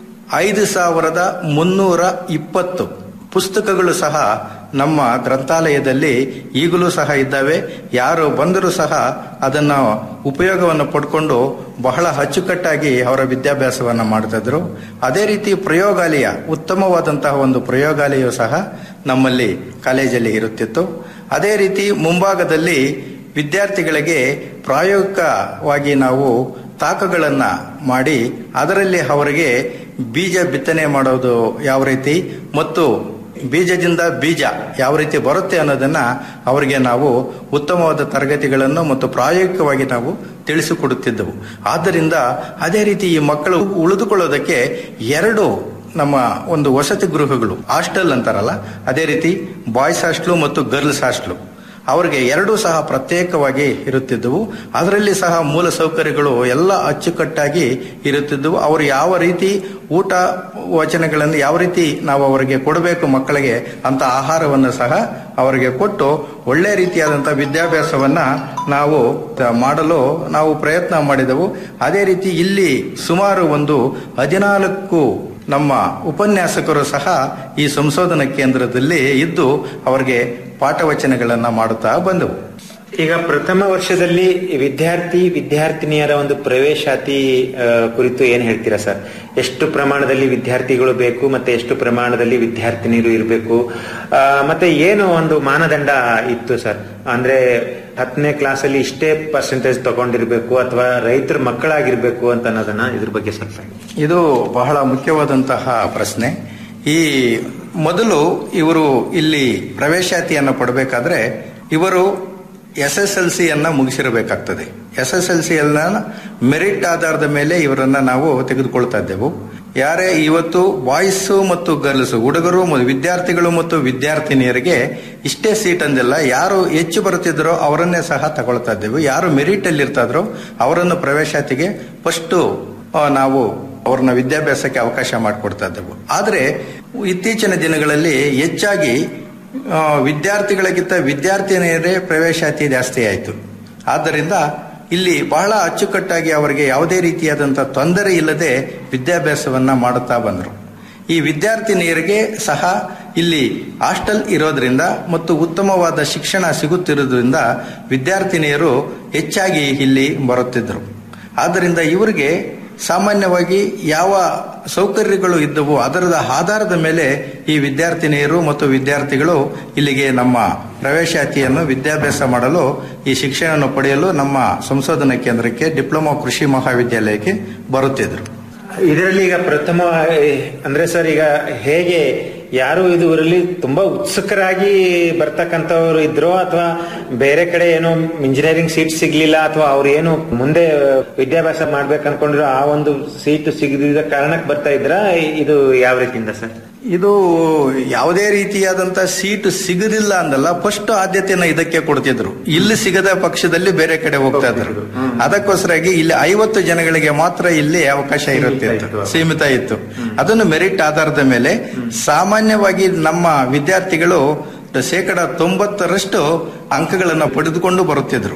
ಐದು ಸಾವಿರದ ಮುನ್ನೂರ ಇಪ್ಪತ್ತು ಪುಸ್ತಕಗಳು ಸಹ ನಮ್ಮ ಗ್ರಂಥಾಲಯದಲ್ಲಿ ಈಗಲೂ ಸಹ ಇದ್ದಾವೆ ಯಾರು ಬಂದರೂ ಸಹ ಅದನ್ನು ಉಪಯೋಗವನ್ನು ಪಡ್ಕೊಂಡು ಬಹಳ ಅಚ್ಚುಕಟ್ಟಾಗಿ ಅವರ ವಿದ್ಯಾಭ್ಯಾಸವನ್ನು ಮಾಡ್ತಿದ್ರು ಅದೇ ರೀತಿ ಪ್ರಯೋಗಾಲಯ ಉತ್ತಮವಾದಂತಹ ಒಂದು ಪ್ರಯೋಗಾಲಯವು ಸಹ ನಮ್ಮಲ್ಲಿ ಕಾಲೇಜಲ್ಲಿ ಇರುತ್ತಿತ್ತು ಅದೇ ರೀತಿ ಮುಂಭಾಗದಲ್ಲಿ ವಿದ್ಯಾರ್ಥಿಗಳಿಗೆ ಪ್ರಾಯೋಗಿಕವಾಗಿ ನಾವು ತಾಕಗಳನ್ನ ಮಾಡಿ ಅದರಲ್ಲಿ ಅವರಿಗೆ ಬೀಜ ಬಿತ್ತನೆ ಮಾಡೋದು ಯಾವ ರೀತಿ ಮತ್ತು ಬೀಜದಿಂದ ಬೀಜ ಯಾವ ರೀತಿ ಬರುತ್ತೆ ಅನ್ನೋದನ್ನ ಅವರಿಗೆ ನಾವು ಉತ್ತಮವಾದ ತರಗತಿಗಳನ್ನು ಮತ್ತು ಪ್ರಾಯೋಗಿಕವಾಗಿ ನಾವು ತಿಳಿಸಿಕೊಡುತ್ತಿದ್ದೆವು ಆದ್ದರಿಂದ ಅದೇ ರೀತಿ ಈ ಮಕ್ಕಳು ಉಳಿದುಕೊಳ್ಳೋದಕ್ಕೆ ಎರಡು ನಮ್ಮ ಒಂದು ವಸತಿ ಗೃಹಗಳು ಹಾಸ್ಟೆಲ್ ಅಂತಾರಲ್ಲ ಅದೇ ರೀತಿ ಬಾಯ್ಸ್ ಹಾಸ್ಟ್ಲು ಮತ್ತು ಗರ್ಲ್ಸ್ ಹಾಸ್ಟ್ಲು ಅವರಿಗೆ ಎರಡೂ ಸಹ ಪ್ರತ್ಯೇಕವಾಗಿ ಇರುತ್ತಿದ್ದವು ಅದರಲ್ಲಿ ಸಹ ಮೂಲ ಸೌಕರ್ಯಗಳು ಎಲ್ಲ ಅಚ್ಚುಕಟ್ಟಾಗಿ ಇರುತ್ತಿದ್ದವು ಅವರು ಯಾವ ರೀತಿ ಊಟ ವಚನಗಳನ್ನು ಯಾವ ರೀತಿ ನಾವು ಅವರಿಗೆ ಕೊಡಬೇಕು ಮಕ್ಕಳಿಗೆ ಅಂತ ಆಹಾರವನ್ನು ಸಹ ಅವರಿಗೆ ಕೊಟ್ಟು ಒಳ್ಳೆ ರೀತಿಯಾದಂತಹ ವಿದ್ಯಾಭ್ಯಾಸವನ್ನ ನಾವು ತ- ಮಾಡಲು ನಾವು ಪ್ರಯತ್ನ ಮಾಡಿದೆವು ಅದೇ ರೀತಿ ಇಲ್ಲಿ ಸುಮಾರು ಒಂದು ಹದಿನಾಲ್ಕು ನಮ್ಮ ಉಪನ್ಯಾಸಕರು ಸಹ ಈ ಸಂಶೋಧನಾ ಕೇಂದ್ರದಲ್ಲಿ ಇದ್ದು ಅವರಿಗೆ ಪಾಠವಚನಗಳನ್ನ ಮಾಡುತ್ತಾ ಬಂದವು ಈಗ ಪ್ರಥಮ ವರ್ಷದಲ್ಲಿ ವಿದ್ಯಾರ್ಥಿ ವಿದ್ಯಾರ್ಥಿನಿಯರ ಒಂದು ಪ್ರವೇಶಾತಿ ಆ, ಕುರಿತು ಏನ್ ಹೇಳ್ತೀರಾ ಸರ್ ಎಷ್ಟು ಪ್ರಮಾಣದಲ್ಲಿ ವಿದ್ಯಾರ್ಥಿಗಳು ಬೇಕು ಮತ್ತೆ ಎಷ್ಟು ಪ್ರಮಾಣದಲ್ಲಿ ವಿದ್ಯಾರ್ಥಿನಿಯರು ಇರಬೇಕು ಮತ್ತೆ ಏನು ಒಂದು ಮಾನದಂಡ ಇತ್ತು ಸರ್ ಅಂದ್ರೆ ಹತ್ತನೇ ಕ್ಲಾಸಲ್ಲಿ ಇಷ್ಟೇ ಪರ್ಸೆಂಟೇಜ್ ತಗೊಂಡಿರ್ಬೇಕು ಅಥವಾ ರೈತರ ಮಕ್ಕಳಾಗಿರ್ಬೇಕು ಅಂತ ಅನ್ನೋದನ್ನ ಇದ್ರ ಬಗ್ಗೆ ಸ್ವಲ್ಪ ಹೇಳಿ. ಇದು ಬಹಳ ಮುಖ್ಯವಾದಂತಹ ಪ್ರಶ್ನೆ ಈ ಮೊದಲು ಇವರು ಇಲ್ಲಿ ಪ್ರವೇಶಾತಿಯನ್ನು ಪಡಬೇಕಾದ್ರೆ ಇವರು ಎಸ್ ಎಸ್ ಎಲ್ ಸಿಯನ್ನ ಮುಗಿಸಿರಬೇಕಾಗ್ತದೆ S S L C merit ಆಧಾರದ ಮೇಲೆ ಇವರನ್ನ ನಾವು ತೆಗೆದುಕೊಳ್ತಾ ಇದ್ದೆವು ಯಾರೇ ಇವತ್ತು ಬಾಯ್ಸ್ ಮತ್ತು ಗರ್ಲ್ಸ್ ಹುಡುಗರು ಮತ್ತು ವಿದ್ಯಾರ್ಥಿಗಳು ಮತ್ತು ವಿದ್ಯಾರ್ಥಿನಿಯರಿಗೆ ಇಷ್ಟೇ ಸೀಟ್ ಅಂದಿಲ್ಲ ಯಾರು ಹೆಚ್ಚು ಬರುತ್ತಿದ್ದರೋ ಅವರನ್ನೇ ಸಹ ತಗೊಳ್ತಾ ಇದ್ದೆವು ಯಾರು ಮೆರಿಟ್ ಅಲ್ಲಿ ಇರ್ತಾದ್ರೋ ಅವರನ್ನು ಪ್ರವೇಶಾತಿಗೆ ಫಸ್ಟ್ ನಾವು ಅವ್ರನ್ನ ವಿದ್ಯಾಭ್ಯಾಸಕ್ಕೆ ಅವಕಾಶ ಮಾಡಿಕೊಡ್ತಾ ಇದ್ದೆವು ಆದರೆ ಇತ್ತೀಚಿನ ದಿನಗಳಲ್ಲಿ ಹೆಚ್ಚಾಗಿ ಆ, ವಿದ್ಯಾರ್ಥಿಗಳಿಗಿಂತ ವಿದ್ಯಾರ್ಥಿನಿಯರೇ ಪ್ರವೇಶಾತಿ ಜಾಸ್ತಿ ಆಯಿತು ಆದ್ದರಿಂದ ಇಲ್ಲಿ ಬಹಳ ಅಚ್ಚುಕಟ್ಟಾಗಿ ಅವರಿಗೆ ಯಾವುದೇ ರೀತಿಯಾದಂತಹ ತೊಂದರೆ ಇಲ್ಲದೆ ವಿದ್ಯಾಭ್ಯಾಸವನ್ನ ಮಾಡುತ್ತಾ ಬಂದರು ಈ ವಿದ್ಯಾರ್ಥಿನಿಯರಿಗೆ ಸಹ ಇಲ್ಲಿ ಹಾಸ್ಟೆಲ್ ಇರೋದ್ರಿಂದ ಮತ್ತು ಉತ್ತಮವಾದ ಶಿಕ್ಷಣ ಸಿಗುತ್ತಿರೋದ್ರಿಂದ ವಿದ್ಯಾರ್ಥಿನಿಯರು ಹೆಚ್ಚಾಗಿ ಇಲ್ಲಿ ಬರುತ್ತಿದ್ದರು ಆದ್ದರಿಂದ ಇವರಿಗೆ ಸಾಮಾನ್ಯವಾಗಿ ಯಾವ ಸೌಕರ್ಯಗಳು ಇದ್ದವು ಅದರದ ಆಧಾರದ ಮೇಲೆ ಈ ವಿದ್ಯಾರ್ಥಿನಿಯರು ಮತ್ತು ವಿದ್ಯಾರ್ಥಿಗಳು ಇಲ್ಲಿಗೆ ನಮ್ಮ ಪ್ರವೇಶಾತಿಯನ್ನು ವಿದ್ಯಾಭ್ಯಾಸ ಮಾಡಲು ಈ ಶಿಕ್ಷಣವನ್ನು ಪಡೆಯಲು ನಮ್ಮ ಸಂಶೋಧನಾ ಕೇಂದ್ರಕ್ಕೆ ಡಿಪ್ಲೊಮಾ ಕೃಷಿ ಮಹಾವಿದ್ಯಾಲಯಕ್ಕೆ ಬರುತ್ತಿದ್ರು ಇದರಲ್ಲಿ ಈಗ ಪ್ರಥಮ ಅಂದ್ರೆ ಸರ್ ಈಗ ಹೇಗೆ ಯಾರು ಇದುವರಲ್ಲಿ ತುಂಬಾ ಉತ್ಸುಕರಾಗಿ ಬರ್ತಕ್ಕಂಥವ್ರು ಇದ್ರು ಅಥವಾ ಬೇರೆ ಕಡೆ ಏನೋ ಇಂಜಿನಿಯರಿಂಗ್ ಸೀಟ್ ಸಿಗ್ಲಿಲ್ಲ ಅಥವಾ ಅವ್ರು ಏನು ಮುಂದೆ ವಿದ್ಯಾಭ್ಯಾಸ ಮಾಡ್ಬೇಕು ಅನ್ಕೊಂಡಿರೋ ಆ ಒಂದು ಸೀಟ್ ಸಿಗದಿದ್ದ ಕಾರಣಕ್ಕೆ ಬರ್ತಾ ಇದ್ರ ಇದು ಯಾವ ರೀತಿಯಿಂದ ಸರ್ ಇದು ಯಾವುದೇ ರೀತಿಯಾದಂತ ಸೀಟ್ ಸಿಗದಿಲ್ಲ ಅಂದಲ್ಲ ಫಸ್ಟ್ ಆದ್ಯತೆಯನ್ನ ಇದಕ್ಕೆ ಕೊಡ್ತಿದ್ರು ಇಲ್ಲಿ ಸಿಗದ ಪಕ್ಷದಲ್ಲಿ ಬೇರೆ ಕಡೆ ಹೋಗ್ತಾ ಇದ್ರು ಅದಕ್ಕೋಸ್ಕರಾಗಿ ಇಲ್ಲಿ ಐವತ್ತು ಜನಗಳಿಗೆ ಮಾತ್ರ ಇಲ್ಲಿ ಅವಕಾಶ ಇರುತ್ತಿತ್ತು ಸೀಮಿತ ಇತ್ತು ಅದನ್ನು ಮೆರಿಟ್ ಆಧಾರದ ಮೇಲೆ ಸಾಮಾನ್ಯವಾಗಿ ನಮ್ಮ ವಿದ್ಯಾರ್ಥಿಗಳು ಶೇಕಡ ತೊಂಬತ್ತರಷ್ಟು ಅಂಕಗಳನ್ನು ಪಡೆದುಕೊಂಡು ಬರುತ್ತಿದ್ರು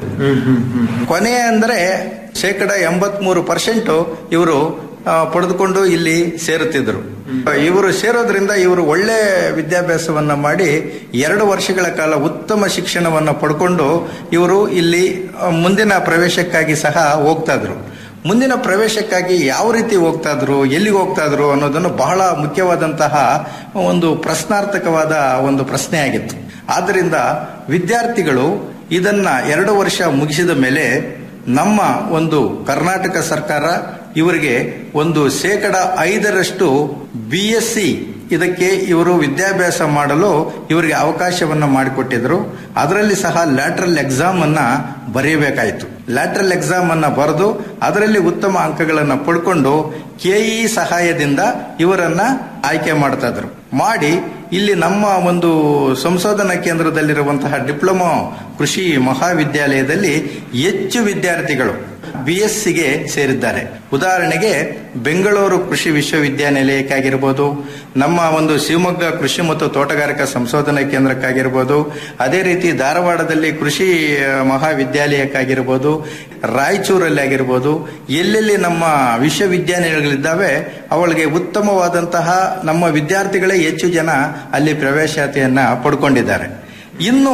ಕೊನೆ ಅಂದ್ರೆ ಶೇಕಡ ಎಂಬತ್ಮೂರು ಪರ್ಸೆಂಟ್ ಇವರು ಆ, ಪಡೆದುಕೊಂಡು ಇಲ್ಲಿ ಸೇರುತ್ತಿದ್ರು ಇವರು ಸೇರೋದ್ರಿಂದ ಇವರು ಒಳ್ಳೆ ವಿದ್ಯಾಭ್ಯಾಸವನ್ನ ಮಾಡಿ ಎರಡು ವರ್ಷಗಳ ಕಾಲ ಉತ್ತಮ ಶಿಕ್ಷಣವನ್ನ ಪಡ್ಕೊಂಡು ಇವರು ಇಲ್ಲಿ ಆ, ಮುಂದಿನ ಪ್ರವೇಶಕ್ಕಾಗಿ ಸಹ ಹೋಗ್ತಾ ಇದ್ರು ಮುಂದಿನ ಪ್ರವೇಶಕ್ಕಾಗಿ ಯಾವ ರೀತಿ ಹೋಗ್ತಾ ಇದ್ರು ಎಲ್ಲಿಗೆ ಹೋಗ್ತಾ ಇದ್ರು ಅನ್ನೋದನ್ನು ಬಹಳ ಮುಖ್ಯವಾದಂತಹ ಒಂದು ಪ್ರಶ್ನಾರ್ಥಕವಾದ ಒಂದು ಪ್ರಶ್ನೆ ಆಗಿತ್ತು ಆದ್ದರಿಂದ ವಿದ್ಯಾರ್ಥಿಗಳು ಇದನ್ನ ಎರಡು ವರ್ಷ ಮುಗಿಸಿದ ಮೇಲೆ ನಮ್ಮ ಒಂದು ಕರ್ನಾಟಕ ಸರ್ಕಾರ ಇವರಿಗೆ ಒಂದು ಶೇಕಡ ಐದರಷ್ಟು ಬಿ ಎಸ್ ಸಿ ಇದಕ್ಕೆ ಇವರು ವಿದ್ಯಾಭ್ಯಾಸ ಮಾಡಲು ಇವರಿಗೆ ಅವಕಾಶವನ್ನ ಮಾಡಿಕೊಟ್ಟಿದ್ರು ಅದರಲ್ಲಿ ಸಹ ಲ್ಯಾಟ್ರಲ್ ಎಕ್ಸಾಮ್ ಅನ್ನ ಬರೆಯಬೇಕಾಯಿತು ಲ್ಯಾಟ್ರಲ್ ಎಕ್ಸಾಮ್ ಅನ್ನ ಬರೆದು ಅದರಲ್ಲಿ ಉತ್ತಮ ಅಂಕಗಳನ್ನ ಪಡ್ಕೊಂಡು ಕೆಇ ಸಹಾಯದಿಂದ ಇವರನ್ನ ಆಯ್ಕೆ ಮಾಡ್ತಾ ಇದ್ರು ಮಾಡಿ ಇಲ್ಲಿ ನಮ್ಮ ಒಂದು ಸಂಶೋಧನಾ ಕೇಂದ್ರದಲ್ಲಿರುವಂತಹ ಡಿಪ್ಲೊಮಾ ಕೃಷಿ ಮಹಾವಿದ್ಯಾಲಯದಲ್ಲಿ ಹೆಚ್ಚು ವಿದ್ಯಾರ್ಥಿಗಳು ಬಿ ಎಸ್ ಸಿಗೆ ಸೇರಿದ್ದಾರೆ ಉದಾಹರಣೆಗೆ ಬೆಂಗಳೂರು ಕೃಷಿ ವಿಶ್ವವಿದ್ಯಾನಿಲಯಕ್ಕಾಗಿರ್ಬೋದು ನಮ್ಮ ಒಂದು ಶಿವಮೊಗ್ಗ ಕೃಷಿ ಮತ್ತು ತೋಟಗಾರಿಕಾ ಸಂಶೋಧನಾ ಕೇಂದ್ರಕ್ಕಾಗಿರ್ಬೋದು ಅದೇ ರೀತಿ ಧಾರವಾಡದಲ್ಲಿ ಕೃಷಿ ಆ, ಮಹಾವಿದ್ಯಾಲಯಕ್ಕಾಗಿರ್ಬೋದು ರಾಯಚೂರಲ್ಲಿ ಆಗಿರ್ಬೋದು ಎಲ್ಲೆಲ್ಲಿ ನಮ್ಮ ವಿಶ್ವವಿದ್ಯಾನಿಲಯಗಳಿದ್ದಾವೆ ಅವಳಿಗೆ ಉತ್ತಮವಾದಂತಹ ನಮ್ಮ ವಿದ್ಯಾರ್ಥಿಗಳೇ ಹೆಚ್ಚು ಜನ ಅಲ್ಲಿ ಪ್ರವೇಶಾತಿಯನ್ನ ಪಡ್ಕೊಂಡಿದ್ದಾರೆ ಇನ್ನು